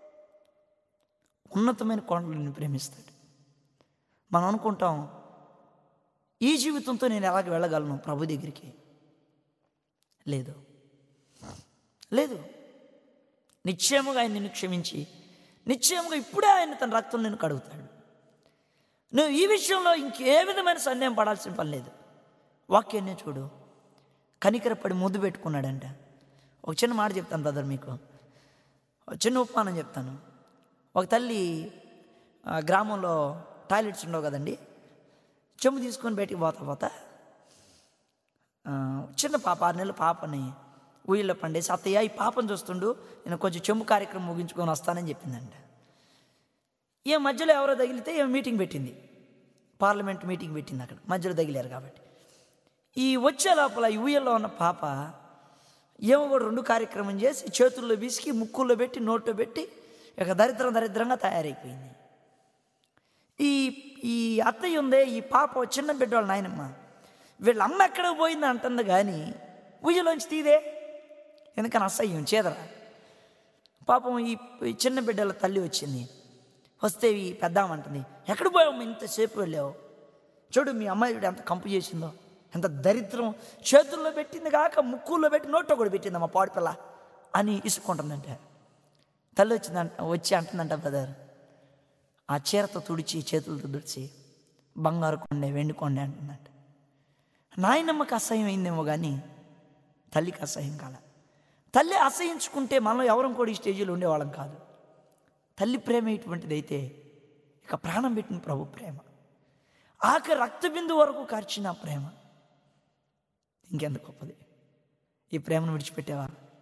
ఉన్నతమైన కోణంలో నిన్ను ప్రేమిస్తాడు మనం అనుకుంటాం ఈ జీవితంతో నేను ఎలాగ వెళ్ళగలను ప్రభు దగ్గరికి లేదు లేదు నిశ్చయముగా ఆయన నిన్ను క్షమించి నిశ్చయముగా ఇప్పుడే ఆయన తన రక్తం నిన్ను కడుగుతాడు నువ్వు ఈ విషయంలో ఇంకే విధమైన సందేహం పడాల్సిన పని లేదు వాక్యాన్ని చూడు కనికరపడి ముద్దు పెట్టుకున్నాడంట ఒక చిన్న మాట చెప్తాను బ్రదర్ మీకు ఒక చిన్న ఉపమానం చెప్తాను ఒక తల్లి ఆ, గ్రామంలో టాయిలెట్స్ ఉండవు కదండి చెంబు తీసుకొని బయటికి పోతా పోతా ఆ, చిన్న పాప ఆరు నెలల పాపని ఊళ్ళో పండేసి అత్తయ్య ఈ పాపను చూస్తుండు నేను కొంచెం చెంబు కార్యక్రమం ముగించుకొని వస్తానని చెప్పిందంట ఏ మధ్యలో ఎవరో తగిలితే ఏమో మీటింగ్ పెట్టింది పార్లమెంట్ మీటింగ్ పెట్టింది అక్కడ మధ్యలో తగిలారు కాబట్టి ఈ వచ్చే లోపల ఈ ఊయల్లో ఉన్న పాప ఏమో కూడా రెండు కార్యక్రమం చేసి చేతుల్లో విసికి ముక్కుల్లో పెట్టి నోట్లో పెట్టి ఇక దరిద్రం దరిద్రంగా తయారైపోయింది ఈ ఈ అత్తయ్య ఉందే ఈ పాప చిన్న బిడ్డ వాళ్ళ నాయనమ్మ వీళ్ళ అమ్మ ఎక్కడికి పోయింది అంటుంది కానీ ఉయ్యలోంచి తీదే ఎందుకని అసహ్యం చేదరా పాపం ఈ ఈ చిన్న బిడ్డల తల్లి వచ్చింది వస్తే ఈ పెద్దామంటుంది ఎక్కడ పోయావు ఇంతసేపు వెళ్ళావు చూడు మీ అమ్మాయి చూడు ఎంత కంపు చేసిందో ఎంత దరిద్రం చేతుల్లో పెట్టింది కాక ముక్కుల్లో పెట్టి నోట్లో కూడా పెట్టింది మా పాడిపిల్ల అని ఇసుకుంటుందంటే తల్లి వచ్చిందంట వచ్చి అంటుందంట బ్రదర్ ఆ చీరతో తుడిచి చేతులతో తుడిచి బంగారు కొండే వెండి కొండే అంటుందంట నాయనమ్మకి అసహ్యం అయిందేమో కానీ తల్లికి అసహ్యం కాల తల్లి అసహించుకుంటే మనం ఎవరం కూడా ఈ స్టేజీలో ఉండేవాళ్ళం కాదు తల్లి ప్రేమ ఇటువంటిది అయితే ఇక ప్రాణం పెట్టిన ప్రభు ప్రేమ ఆఖరి రక్తబిందు వరకు కార్చిన ప్రేమ ఇంకెంత గొప్పది ఈ ప్రేమను విడిచిపెట్టావా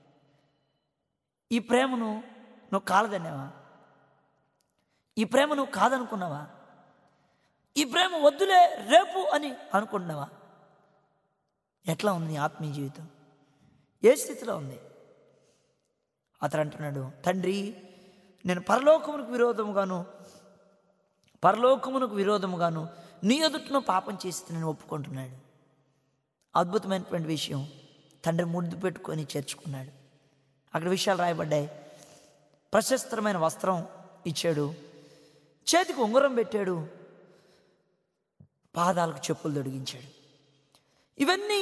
ఈ ప్రేమను నువ్వు కాలదన్నావా ఈ ప్రేమ నువ్వు కాదనుకున్నావా ఈ ప్రేమ వద్దులే రేపు అని అనుకుంటున్నావా ఎట్లా ఉంది నీ ఆత్మీయ జీవితం ఏ స్థితిలో ఉంది అతడు అంటున్నాడు తండ్రి నేను పరలోకమునకు విరోధముగాను పరలోకమునకు విరోధముగాను నీ ఎదుటను పాపం చేసి నేను ఒప్పుకుంటున్నాడు అద్భుతమైనటువంటి విషయం తండ్రి ముద్దు పెట్టుకొని చేర్చుకున్నాడు అక్కడ విషయాలు రాయబడ్డాయి ప్రశస్తమైన వస్త్రం ఇచ్చాడు చేతికి ఉంగరం పెట్టాడు పాదాలకు చెప్పులు తొడిగించాడు ఇవన్నీ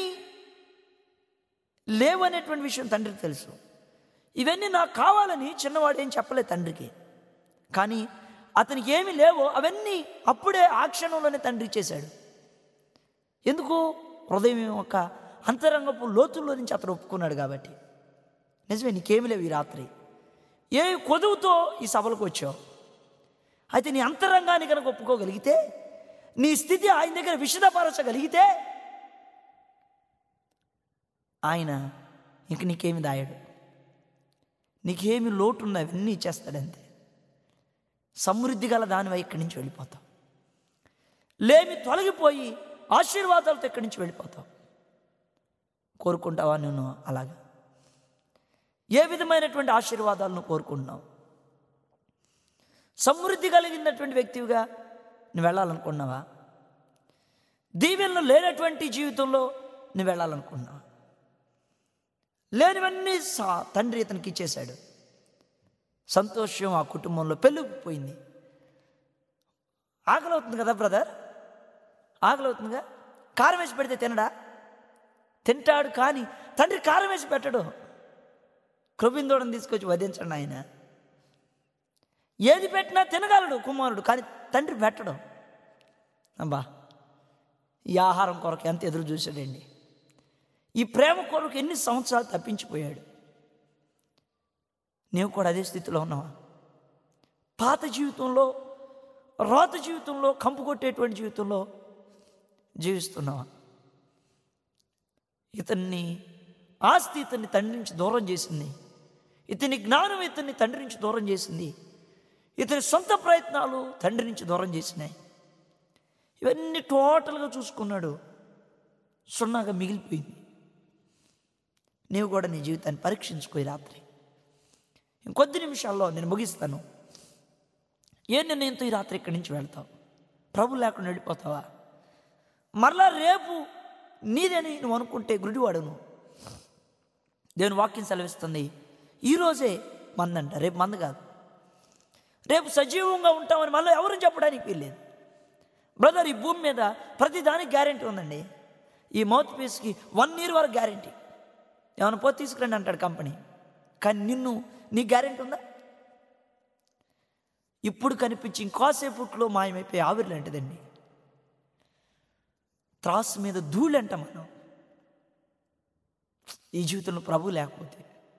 లేవనేటువంటి విషయం తండ్రికి తెలుసు ఇవన్నీ నాకు కావాలని చిన్నవాడు ఏం చెప్పలేదు తండ్రికి కానీ అతనికి ఏమి లేవో అవన్నీ అప్పుడే ఆ క్షణంలోనే తండ్రి చేశాడు ఎందుకు హృదయం యొక్క అంతరంగపు లోతుల్లో నుంచి అతను ఒప్పుకున్నాడు కాబట్టి నిజమే నీకేమి లేవు ఈ రాత్రి ఏ కొదువుతో ఈ సభలకు వచ్చావు అయితే నీ అంతరంగాన్ని కనుక ఒప్పుకోగలిగితే నీ స్థితి ఆయన దగ్గర విషదపరచగలిగితే ఆయన ఇంక నీకేమి దాయడు నీకేమి లోటు ఉన్నా అవన్నీ ఇచ్చేస్తాడంతే సమృద్ధి గల దానివై ఇక్కడి నుంచి వెళ్ళిపోతావు లేమి తొలగిపోయి ఆశీర్వాదాలతో ఇక్కడి నుంచి వెళ్ళిపోతావు కోరుకుంటావా నేను అలాగా ఏ విధమైనటువంటి ఆశీర్వాదాలను కోరుకుంటున్నావు సమృద్ధి కలిగినటువంటి వ్యక్తివిగా నువ్వు వెళ్ళాలనుకున్నావా దీవెనలు లేనటువంటి జీవితంలో నువ్వు వెళ్ళాలనుకున్నావా లేనివన్నీ సా తండ్రి ఇతనికి ఇచ్చేశాడు సంతోషం ఆ కుటుంబంలో పెళ్ళిపోయింది ఆకలి అవుతుంది కదా బ్రదర్ ఆకలి అవుతుందిగా కారం వేసి పెడితే తినడా తింటాడు కానీ తండ్రి కారం వేసి పెట్టడు క్రొబిందోడని తీసుకొచ్చి వధించండి ఆయన ఏది పెట్టినా తినగలడు కుమారుడు కానీ తండ్రి పెట్టడం అబ్బా ఈ ఆహారం కొరకు ఎంత ఎదురు చూశాడండి ఈ ప్రేమ కొరకు ఎన్ని సంవత్సరాలు తప్పించిపోయాడు నీవు కూడా అదే స్థితిలో ఉన్నావా పాత జీవితంలో రోత జీవితంలో కంపు కొట్టేటువంటి జీవితంలో జీవిస్తున్నావా ఇతన్ని ఆస్తి ఇతన్ని తండ్రి నుంచి దూరం చేసింది ఇతని జ్ఞానం ఇతన్ని తండ్రి నుంచి దూరం చేసింది ఇతని సొంత ప్రయత్నాలు తండ్రి నుంచి దూరం చేసినాయి ఇవన్నీ టోటల్గా చూసుకున్నాడు సున్నాగా మిగిలిపోయింది నీవు కూడా నీ జీవితాన్ని పరీక్షించుకో ఈ రాత్రి ఇంకొద్ది నిమిషాల్లో నేను ముగిస్తాను ఏ నిర్ణయంతో ఈ రాత్రి ఇక్కడి నుంచి వెళ్తావు ప్రభు లేకుండా వెళ్ళిపోతావా మరలా రేపు నీదని నువ్వు అనుకుంటే గుడివాడును దేవుని వాక్యం సెలవిస్తుంది ఈరోజే మందంట రేపు మంద కాదు రేపు సజీవంగా ఉంటామని మళ్ళీ ఎవరు చెప్పడానికి వీల్లేదు బ్రదర్ ఈ భూమి మీద ప్రతి దానికి గ్యారెంటీ ఉందండి ఈ మౌత్ పీస్కి వన్ ఇయర్ వరకు గ్యారెంటీ ఏమైనా పోతే తీసుకురండి అంటాడు కంపెనీ కానీ నిన్ను నీ గ్యారెంటీ ఉందా ఇప్పుడు కనిపించి ఇంకాసేపట్లో మాయమైపోయి ఆవిరి లాంటిదండి త్రాసు మీద ధూళి అంట మనం ఈ జీవితంలో ప్రభు లేకపోతే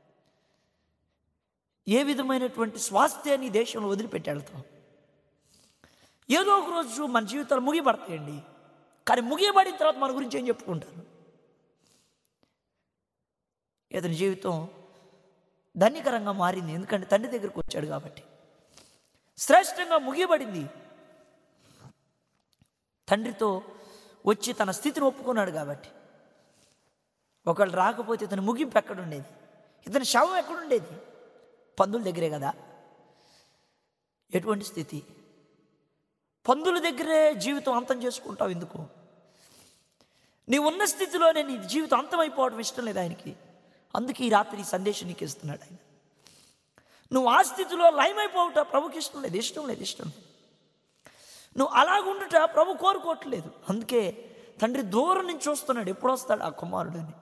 ఏ విధమైనటువంటి స్వాస్థ్యాన్ని ఈ దేశంలో వదిలిపెట్టి వెళ్తాం ఏదో ఒక రోజు మన జీవితాలు ముగియబడతాయండి కానీ ముగియబడిన తర్వాత మన గురించి ఏం చెప్పుకుంటారు ఇతని జీవితం ధన్యకరంగా మారింది ఎందుకంటే తండ్రి దగ్గరకు వచ్చాడు కాబట్టి శ్రేష్టంగా ముగియబడింది తండ్రితో వచ్చి తన స్థితిని ఒప్పుకున్నాడు కాబట్టి ఒకళ్ళు రాకపోతే ఇతని ముగింపు ఎక్కడుండేది ఇతని శవం ఎక్కడుండేది పందుల దగ్గరే కదా ఎటువంటి స్థితి పందుల దగ్గరే జీవితం అంతం చేసుకుంటావు ఎందుకు నీ ఉన్న స్థితిలోనే నీ జీవితం అంతమైపోవడం ఇష్టం లేదు ఆయనకి అందుకే ఈ రాత్రి ఈ సందేశం నీకు ఇస్తున్నాడు ఆయన నువ్వు ఆ స్థితిలో లయమైపోవుట ప్రభుకి ఇష్టం లేదు ఇష్టం లేదు ఇష్టం లేదు నువ్వు అలాగుండుట ప్రభు కోరుకోవట్లేదు అందుకే తండ్రి దూరం నుంచి చూస్తున్నాడు ఎప్పుడు వస్తాడు ఆ కుమారుడు అని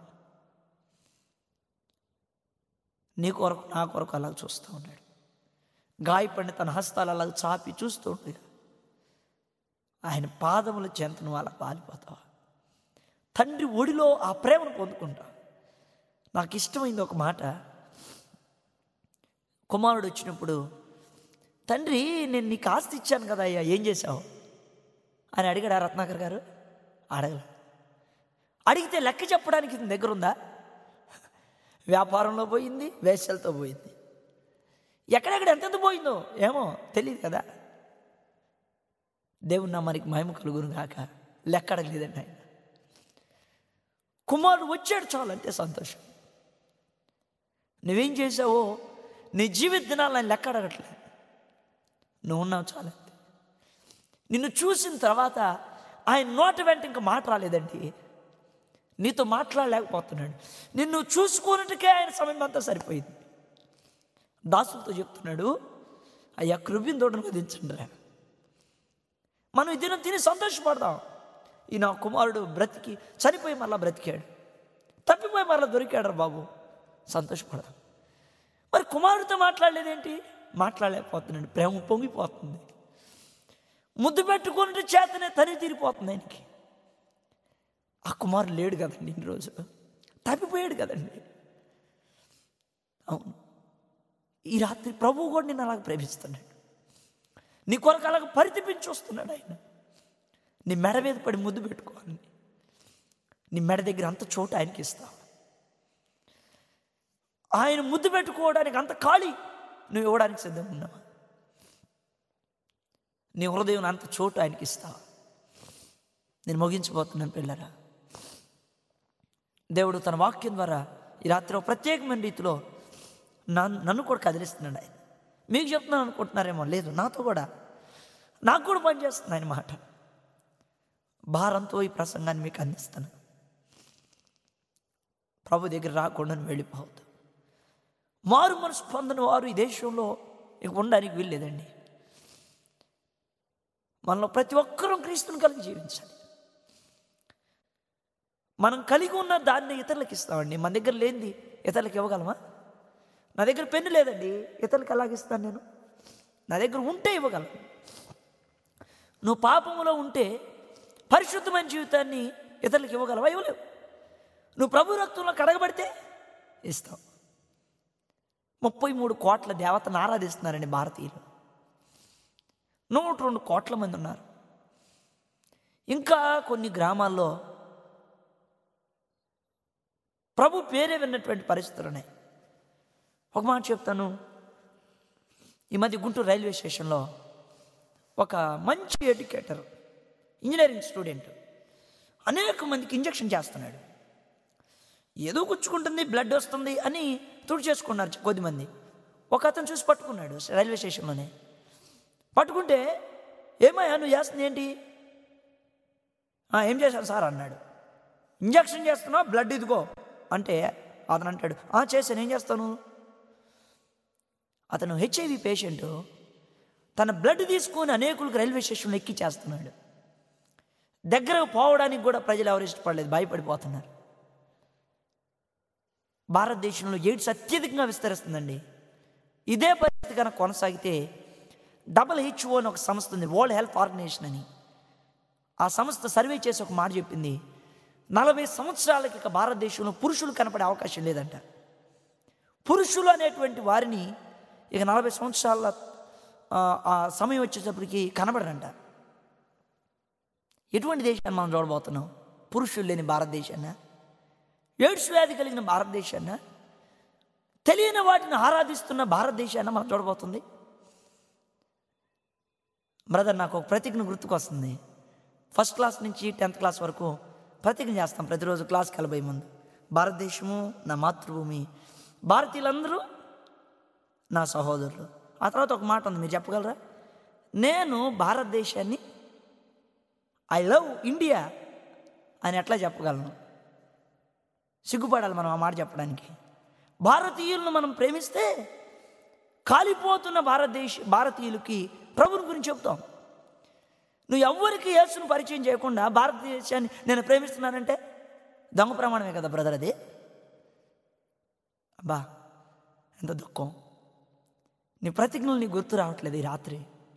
నీ కొరకు నా కొరకు అలా చూస్తూ ఉన్నాడు గాయపడిన తన హస్తాలు అలా చాపి చూస్తూ ఉండగా ఆయన పాదముల చెంత నువ్వు అలా పాలిపోతావా తండ్రి ఒడిలో ఆ ప్రేమను పొందుకుంటా నాకు ఇష్టమైంది ఒక మాట కుమారుడు వచ్చినప్పుడు తండ్రి నేను నీకు ఆస్తి ఇచ్చాను కదా అయ్యా ఏం చేశావు అని అడిగాడు ఆ రత్నాకర్ గారు అడగల అడిగితే లెక్క చెప్పడానికి ఇతని దగ్గర ఉందా వ్యాపారంలో పోయింది వేసలతో పోయింది ఎక్కడెక్కడ ఎంతెంత పోయిందో ఏమో తెలియదు కదా దేవుని నామానికి మహిమ కలుగును గాక లెక్క అడగలేదండి ఆయన కుమారుడు వచ్చాడు చాలు అంతే సంతోషం నువ్వేం చేసావో నీ జీవిత దినాలు ఆయన లెక్క అడగట్లేదు నువ్వు ఉన్నావు చాలు అంతే నిన్ను చూసిన తర్వాత ఆయన నోట వెంట ఇంకా మాట రాలేదండి నీతో మాట్లాడలేకపోతున్నాడు నిన్ను చూసుకున్నట్టుకే ఆయన సమయం అంతా సరిపోయింది దాసులతో చెప్తున్నాడు అయ్యా కృపిని తోటను దించండి రా మనం ఈ దినం తిని సంతోషపడదాం ఈ నా కుమారుడు బ్రతికి చనిపోయి మళ్ళా బ్రతికాడు తప్పిపోయి మళ్ళీ దొరికాడు రా బాబు సంతోషపడదాం మరి కుమారుడితో మాట్లాడలేదేంటి మాట్లాడలేకపోతున్నాడు ప్రేమ పొంగిపోతుంది ముద్దు పెట్టుకుంటే చేతనే తని తీరిపోతుంది ఆయనకి ఆ కుమారుడు లేడు కదండి ఇన్ని రోజులు తప్పిపోయాడు కదండి అవును ఈ రాత్రి ప్రభువు కూడా నిన్ను అలాగ ప్రేమిస్తున్నాడు నీ కొరకు అలాగ పరితిపించి వస్తున్నాడు ఆయన నీ మెడ మీద పడి ముద్దు పెట్టుకోవాలి నీ మెడ దగ్గర అంత చోటు ఆయనకి ఇస్తావు ఆయన ముద్దు పెట్టుకోవడానికి అంత ఖాళీ నువ్వు ఇవ్వడానికి సిద్ధంగా ఉన్నావా నీ హృదయం అంత చోటు ఆయనకి ఇస్తావా నేను ముగించబోతున్నాను పిల్లరా దేవుడు తన వాక్యం ద్వారా ఈ రాత్రి ఒక ప్రత్యేకమైన రీతిలో నన్ను నన్ను కూడా కదిలిస్తున్నాడు ఆయన మీకు చెప్తున్నాను అనుకుంటున్నారేమో లేదు నాతో కూడా నాకు కూడా పనిచేస్తుంది ఆయన మాట భారంతో ఈ ప్రసంగాన్ని మీకు అందిస్తాను ప్రభు దగ్గర రాకుండా వెళ్ళిపోవద్దు మారు మనసు పొందిన వారు ఈ దేశంలో ఇక ఉండడానికి వీల్లేదండి మనలో ప్రతి ఒక్కరూ క్రీస్తుని కలిగి జీవించాలి మనం కలిగి ఉన్న దాన్ని ఇతరులకు ఇస్తామండి మన దగ్గర లేనిది ఇతరులకు ఇవ్వగలమా నా దగ్గర పెన్ను లేదండి ఇతరులకు ఎలాగ ఇస్తాను నేను నా దగ్గర ఉంటే ఇవ్వగలను నువ్వు పాపములో ఉంటే పరిశుద్ధమైన జీవితాన్ని ఇతరులకు ఇవ్వగలవా ఇవ్వలేవు నువ్వు ప్రభు రక్తంలో కడగబడితే ఇస్తావు ముప్పై మూడు కోట్ల దేవతను ఆరాధిస్తున్నారండి భారతీయులు నూట రెండు కోట్ల మంది ఉన్నారు ఇంకా కొన్ని గ్రామాల్లో ప్రభు పేరే విన్నటువంటి పరిస్థితులు ఉన్నాయి ఒక మాట చెప్తాను ఈ మధ్య గుంటూరు రైల్వే స్టేషన్లో ఒక మంచి ఎడ్యుకేటర్ ఇంజనీరింగ్ స్టూడెంట్ అనేక మందికి ఇంజక్షన్ చేస్తున్నాడు ఏదో గుచ్చుకుంటుంది బ్లడ్ వస్తుంది అని తుడి చేసుకున్నారు కొద్దిమంది ఒక అతను చూసి పట్టుకున్నాడు రైల్వే స్టేషన్లోనే పట్టుకుంటే ఏమయ్యా నువ్వు చేస్తుంది ఏంటి "ఆ, ఏం చేశాను సార్ అన్నాడు ఇంజక్షన్ చేస్తున్నావు బ్లడ్ ఇదిగో అంటే అతను అంటాడు "ఆ, చేశాను ఏం చేస్తాను అతను హెచ్ఐవి పేషెంట్ తన బ్లడ్ తీసుకొని అనేకులకు రైల్వే స్టేషన్లో ఎక్కి చేస్తున్నాడు దగ్గర పోవడానికి కూడా ప్రజలు ఎవరు ఇష్టపడలేదు భయపడిపోతున్నారు భారతదేశంలో ఎయిడ్స్ అత్యధికంగా విస్తరిస్తుందండి ఇదే పరిస్థితి కనుక కొనసాగితే డబుల్ హెచ్ఓ అని ఒక సంస్థ ఉంది వరల్డ్ హెల్త్ ఆర్గనైజేషన్ అని ఆ సంస్థ సర్వే చేసి ఒక మాట చెప్పింది నలభై సంవత్సరాలకి ఇక భారతదేశంలో పురుషులు కనపడే అవకాశం లేదంట పురుషులు అనేటువంటి వారిని ఇక నలభై సంవత్సరాల ఆ, ఆ సమయం వచ్చేటప్పటికి కనబడరంట ఎటువంటి దేశాన్ని మనం చూడబోతున్నాం పురుషులు లేని భారతదేశాన్న ఎయిడ్స్ వ్యాధి కలిగిన భారతదేశాన్న తెలియని వాటిని ఆరాధిస్తున్న భారతదేశాన్న మనం చూడబోతుంది బ్రదర్ నాకు ఒక ప్రతిజ్ఞ గుర్తుకొస్తుంది ఫస్ట్ క్లాస్ నుంచి టెన్త్ క్లాస్ వరకు ప్రతిజ్ఞ చేస్తాం ప్రతిరోజు క్లాస్కి వెళ్ళబోయే ముందు భారతదేశము నా మాతృభూమి భారతీయులందరూ నా సహోదరులు ఆ తర్వాత ఒక మాట ఉంది మీరు చెప్పగలరా నేను భారతదేశాన్ని ఐ లవ్ ఇండియా అని ఎట్లా చెప్పగలను సిగ్గుపడాలి మనం ఆ మాట చెప్పడానికి భారతీయులను మనం ప్రేమిస్తే కాలిపోతున్న భారతదేశ భారతీయులకి ప్రభుని గురించి చెప్తాం నువ్వు ఎవ్వరికి యేసును పరిచయం చేయకుండా భారతదేశాన్ని నేను ప్రేమిస్తున్నానంటే దొంగ ప్రమాణమే కదా బ్రదర్ అది అబ్బా ఎంత దుఃఖం నీ ప్రతిజ్ఞలు నీ గుర్తు రావట్లేదు ఈ రాత్రి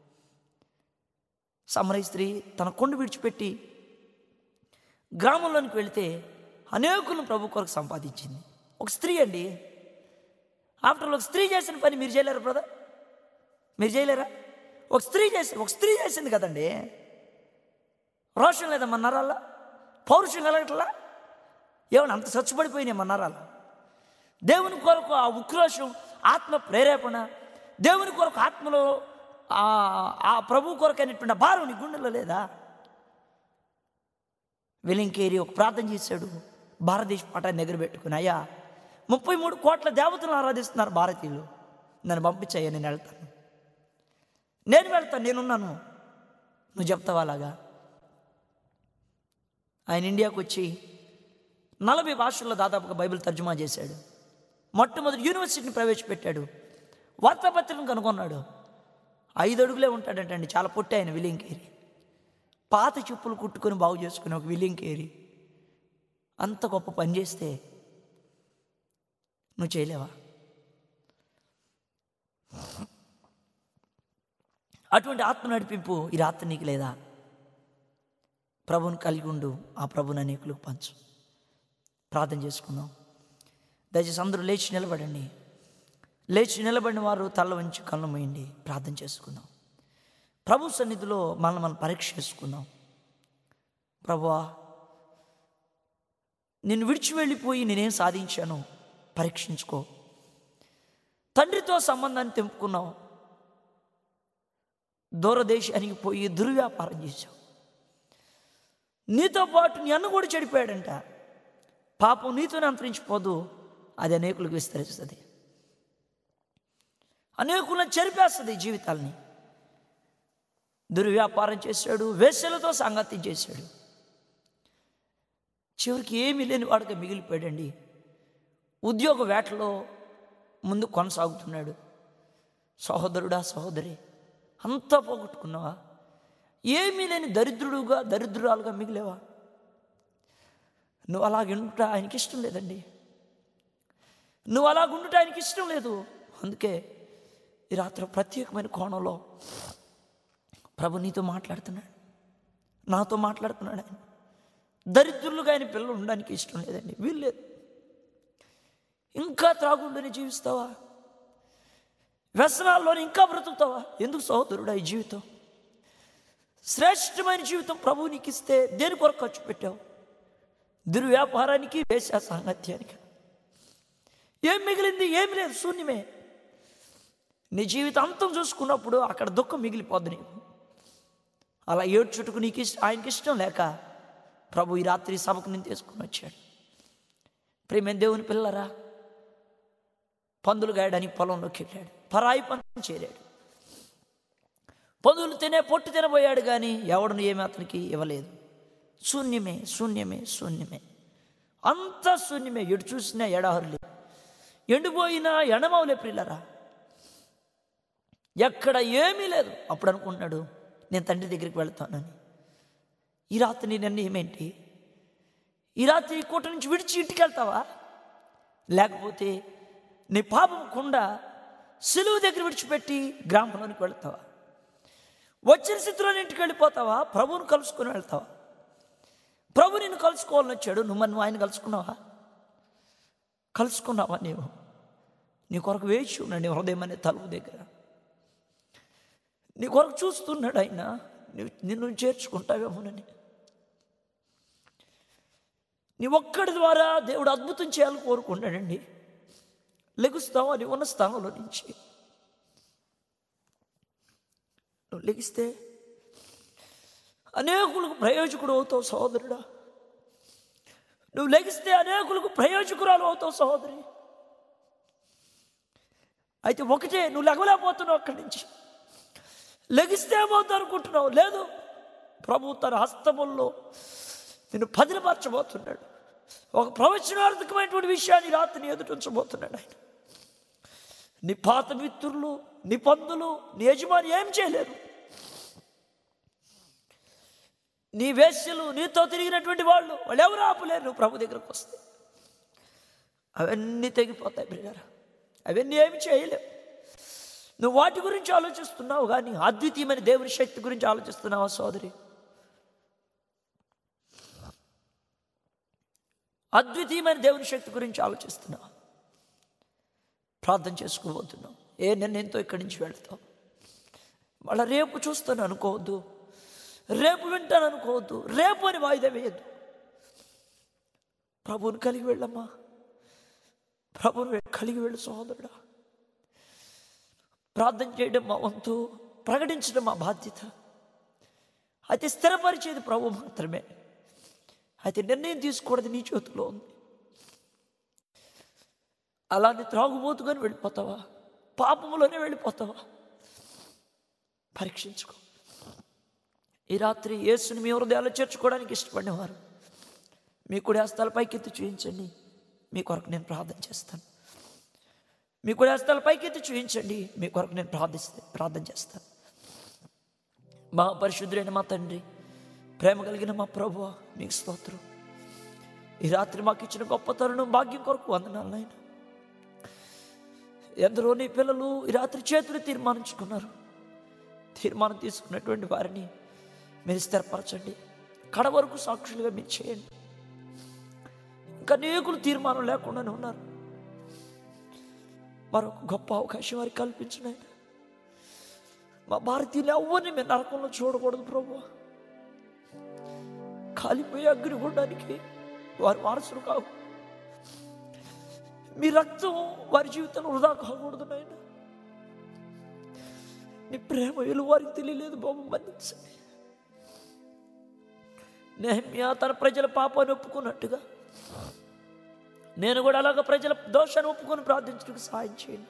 సమరయ స్త్రీ తన కొండు విడిచిపెట్టి గ్రామంలోనికి వెళితే అనేకులను ప్రభు కొరకు సంపాదించింది ఒక స్త్రీ అండి ఆఫ్టర్ ఒక స్త్రీ చేసిన పని మీరు చేయలేరు బ్రదర్ మీరు చేయలేరా ఒక స్త్రీ చేసి ఒక స్త్రీ చేసింది కదండి రోషం లేదా మన నరాల్లో పౌరుషం కలగట్లా ఏమన్నా అంత చచ్చుపడిపోయినాయి మన నరాలు దేవుని కొరకు ఆ ఉక్రోషం ఆత్మ ప్రేరేపణ దేవుని కొరకు ఆత్మలో ఆ- ఆ ప్రభు కొరకు అనేటువంటి ఆ భారం నీ గుండెలో లేదా వెలింకేరి ఒక ప్రార్థన చేశాడు భారతదేశ పటాన్ని దగ్గర పెట్టుకుని అయ్యా ముప్పై మూడు కోట్ల దేవతలను ఆరాధిస్తున్నారు భారతీయులు నన్ను పంపించయ్యా నేను వెళ్తాను నేను వెళ్తాను నేనున్నాను నువ్వు చెప్తావా అలాగా ఆయన ఇండియాకు వచ్చి నలభై భాషల్లో దాదాపుగా బైబిల్ తర్జుమా చేశాడు మొట్టమొదటి యూనివర్సిటీని ప్రవేశపెట్టాడు వార్తాపత్రికను కనుగొన్నాడు ఐదు అడుగులే ఉంటాడంటండి చాలా పొట్టి ఆయన విలింకేరి పాత చెప్పులు కుట్టుకొని బాగు చేసుకుని ఒక విలింకేరి అంత గొప్ప పని చేస్తే నువ్వు చేయలేవా అటువంటి ఆత్మ నడిపింపు ఈ రాత్రి నీకు లేదా ప్రభుని కలిగి ఉండు ఆ ప్రభుని అనేకులకు పంచు ప్రార్థన చేసుకుందాం దయచేసి అందరూ లేచి నిలబడండి లేచి నిలబడిన వారు తల్ల వంచి కళ్ళు మూయండి ప్రార్థన చేసుకుందాం ప్రభు సన్నిధిలో మనల్ని మనం పరీక్ష చేసుకుందాం ప్రభువా నిన్ను విడిచి వెళ్ళిపోయి నేనేం సాధించాను పరీక్షించుకో తండ్రితో సంబంధాన్ని తెంపుకున్నావు దూరదేశానికి పోయి దుర్వ్యాపారం చేశావు నీతో పాటు నీ అన్న కూడా చెడిపోయాడంట పాపం నీతోనే అంతరించిపోదు అది అనేకులకు విస్తరిస్తుంది అనేకులను చెరిపేస్తుంది ఈ జీవితాల్ని దుర్వ్యాపారం చేశాడు వేసలతో సంగతి చేశాడు చివరికి ఏమీ లేని వాడిగా మిగిలిపోయాడండి ఉద్యోగ వేటలో ముందు కొనసాగుతున్నాడు సహోదరుడా సహోదరి అంతా పోగొట్టుకున్నావా ఏమీ లేని దరిద్రుడుగా దరిద్రురాలుగా మిగిలేవా నువ్వు అలాగుండుట ఆయనకి ఇష్టం లేదండి నువ్వు అలాగుండుట ఆయనకి ఇష్టం లేదు అందుకే ఈ రాత్రి ప్రత్యేకమైన కోణంలో ప్రభు నీతో మాట్లాడుతున్నాడు నాతో మాట్లాడుతున్నాడు ఆయన దరిద్రులుగా ఆయన పిల్లలు ఉండడానికి ఇష్టం లేదండి వీల్లేదు ఇంకా త్రాగుండని జీవిస్తావా వ్యసనాల్లోనే ఇంకా బ్రతుకుతావా ఎందుకు సహోదరుడా ఈ జీవితం శ్రేష్టమైన జీవితం ప్రభువు నీకు ఇస్తే దేని కొరకు ఖర్చు పెట్టావు దుర్వ్యాపారానికి వేశా సాంగత్యానికి ఏం మిగిలింది ఏమి లేదు శూన్యమే నీ జీవితం అంతం చూసుకున్నప్పుడు అక్కడ దుఃఖం మిగిలిపోద్ది నీకు అలా ఏడ్చుటకు నీకు ఇష్టం ఆయనకి ఇష్టం లేక ప్రభు ఈ రాత్రి సభకు నేను తీసుకుని వచ్చాడు ప్రేమ దేవుని పిల్లరా పందులు గాయడానికి పొలంలోకి వెళ్ళాడు పరాయి పంతం చేరాడు పందులు తినే పొట్టు తినబోయాడు కానీ ఎవడును ఏమి అతనికి ఇవ్వలేదు శూన్యమే శూన్యమే శూన్యమే అంత శూన్యమే ఎటు చూసినా ఎడారులే ఎండిపోయినా ఎడమవులే పిల్లరా ఎక్కడ ఏమీ లేదు అప్పుడు అనుకుంటున్నాడు నేను తండ్రి దగ్గరికి వెళ్తానని ఈ రాత్రి నీ నిర్ణయం ఏంటి ఈ రాత్రి ఈ కూట నుంచి విడిచి ఇంటికి వెళ్తావా లేకపోతే నీ పాపం కుండ సిలువు దగ్గర విడిచిపెట్టి గ్రామంలోనికి వెళ్తావా వచ్చిన స్థితిలోని ఇంటికి వెళ్ళిపోతావా ప్రభువుని కలుసుకొని వెళ్తావా ప్రభు నిన్ను కలుసుకోవాలని వచ్చాడు నువ్వు మరి నువ్వు ఆయన కలుసుకున్నావా కలుసుకున్నావా నీవు నీ కొరకు వేచి ఉన్నాడు నీ హృదయం అనే తలుపు దగ్గర నీ కొరకు చూస్తున్నాడు ఆయన నువ్వు నిన్ను చేర్చుకుంటావేమోనని నీ ఒక్కడి ద్వారా దేవుడు అద్భుతం చేయాలని కోరుకున్నాడండి లెగుస్తావా నీ ఉన్న స్థానంలో నుంచి నువ్వు లెగిస్తే అనేకులకు ప్రయోజకుడు అవుతావు సహోదరుడా నువ్వు లెగిస్తే అనేకులకు ప్రయోజకురాలు అవుతావు సహోదరి అయితే ఒకటే నువ్వు లెగలేకపోతున్నావు అక్కడి నుంచి లెగిస్తే ఏమవుతుంది అనుకుంటున్నావు లేదు ప్రభు తన హస్తముల్లో నిన్ను పదిలపరచబోతున్నాడు ఒక ప్రవచనార్థకమైనటువంటి విషయాన్ని రాత్రిని ఎదుటించబోతున్నాడు ఆయన నీ పాత మిత్రులు నీ పందులు నీ యజమాని ఏం చేయలేరు నీ వేశ్యలు నీతో తిరిగినటువంటి వాళ్ళు వాళ్ళు ఎవరు ఆపలేరు నువ్వు ప్రభు దగ్గరకు వస్తే అవన్నీ తెగిపోతాయి బ్రిగారా అవన్నీ ఏమి చేయలేవు నువ్వు వాటి గురించి ఆలోచిస్తున్నావు కానీ అద్వితీయమైన దేవుని శక్తి గురించి ఆలోచిస్తున్నావా సోదరి అద్వితీయమైన దేవుని శక్తి గురించి ఆలోచిస్తున్నావు ప్రార్థన చేసుకోబోతున్నావు ఏ నిర్ణయంతో ఇక్కడి నుంచి వెళ్తావు మళ్ళీ రేపు చూస్తాను అనుకోవద్దు రేపు వింటాను అనుకోవద్దు రేపు అని వాయిదా వేయద్దు ప్రభువుని కలిగి వెళ్ళమ్మా ప్రభువుని కలిగి వెళ్ళు సహోదరుడా ప్రార్థన చేయడం మా వంతు ప్రకటించడం మా బాధ్యత అయితే స్థిరపరిచేది ప్రభు మాత్రమే అయితే నిర్ణయం తీసుకోవడం నీ చేతిలో ఉంది అలానే త్రాగుబోతుగానే వెళ్ళిపోతావా పాపములోనే వెళ్ళిపోతావా పరీక్షించుకో ఈ రాత్రి యేసుని మీ హృదయాలు చేర్చుకోవడానికి ఇష్టపడినవారు మీ కుడి హస్తాల పైకెత్తి చూపించండి మీ కొరకు నేను ప్రార్థన చేస్తాను మీ కుడి హస్తాల పైకెత్తి చూపించండి మీ కొరకు నేను ప్రార్థిస్తే ప్రార్థన చేస్తాను మా పరిశుద్ధుడైన మా తండ్రి ప్రేమ కలిగిన మా ప్రభు మీకు స్తోత్రం ఈ రాత్రి మాకు ఇచ్చిన గొప్ప తరుణం భాగ్యం కొరకు వందనాలు నాయన ఎందరో నీ పిల్లలు ఈ రాత్రి చేతులు తీర్మానించుకున్నారు తీర్మానం తీసుకున్నటువంటి వారిని మీరు స్థిరపరచండి కడ వరకు సాక్షులుగా మీరు చేయండి ఇంకా అనేకులు తీర్మానం లేకుండానే ఉన్నారు మరొక గొప్ప అవకాశం వారికి కల్పించిన ఆయన మా భారతీయులు ఎవరిని మేము నరకంలో చూడకూడదు ప్రభు కాలిపోయి అగ్ని ఉండడానికి వారి వారసులు కావు మీ రక్తం వారి జీవితంలో వృధా కాకూడదు నాయన నీ ప్రేమ విలువ వారికి తెలియలేదు బాబు మన్నించండి నెహమ్యా తన ప్రజల పాపాన్ని ఒప్పుకున్నట్టుగా నేను కూడా అలాగ ప్రజల దోషాన్ని ఒప్పుకొని ప్రార్థించడానికి సహాయం చేయండి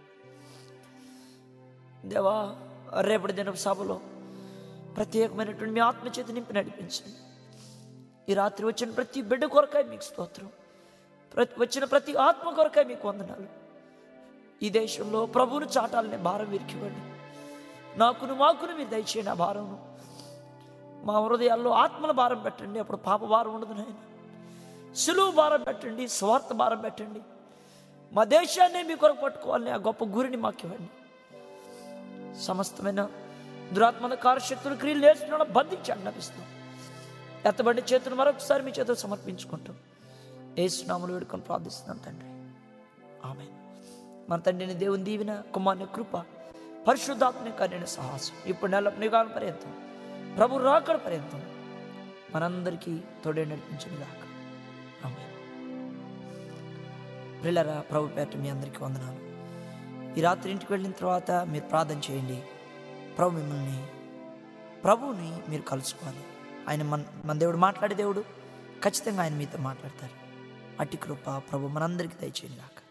దేవా రేపటి దిన సభలో ప్రత్యేకమైనటువంటి మీ ఆత్మచేత నింపి నడిపించండి ఈ రాత్రి వచ్చిన ప్రతి బిడ్డ కొరకాయ మీకు స్తోత్రం ప్రతి వచ్చిన ప్రతి ఆత్మ కొరకాయ మీకు వందనాలు ఈ దేశంలో ప్రభువును చాటాలనే భారం వీరికివ్వండి నాకును మాకును మీరు దయచేయండి ఆ భారంను మా హృదయాల్లో ఆత్మల భారం పెట్టండి అప్పుడు పాప భారం ఉండదు నాయన సులువు భారం పెట్టండి స్వార్థ భారం పెట్టండి మా దేశాన్ని మీ కొరకు పట్టుకోవాలని ఆ గొప్ప గురిని మాకు ఇవ్వండి సమస్తమైన దురాత్మల కార్యశక్తులు క్రియలు నేర్చుకున్న బంధించండి నభిస్తాం ఎత్తబడి చేతులు మరొకసారి మీ చేతులు సమర్పించుకుంటాం ఏసునాములు వేడుకొని ప్రార్థిస్తున్నాం తండ్రి ఆమె మన తండ్రిని దేవుని దీవిన కుమార్ని కృప పరిశుద్ధాత్మ కార్యని సాహసం ఇప్పుడు నెల నిగాల పర్యంతం ప్రభు రాకడ పర్యంతం మనందరికీ తోడే నడిపించిన దాకా ఆమె ప్రిల్లరా ప్రభు పేట మీ అందరికీ వందనాలు ఈ రాత్రి ఇంటికి వెళ్ళిన తర్వాత మీరు ప్రార్థన చేయండి ప్రభు మిమ్మల్ని ప్రభువుని మీరు కలుసుకోవాలి ఆయన మన మన దేవుడు మాట్లాడే దేవుడు ఖచ్చితంగా ఆయన మీతో మాట్లాడతారు అట్టి కృప ప్రభు మనందరికీ దయచేయండి కాక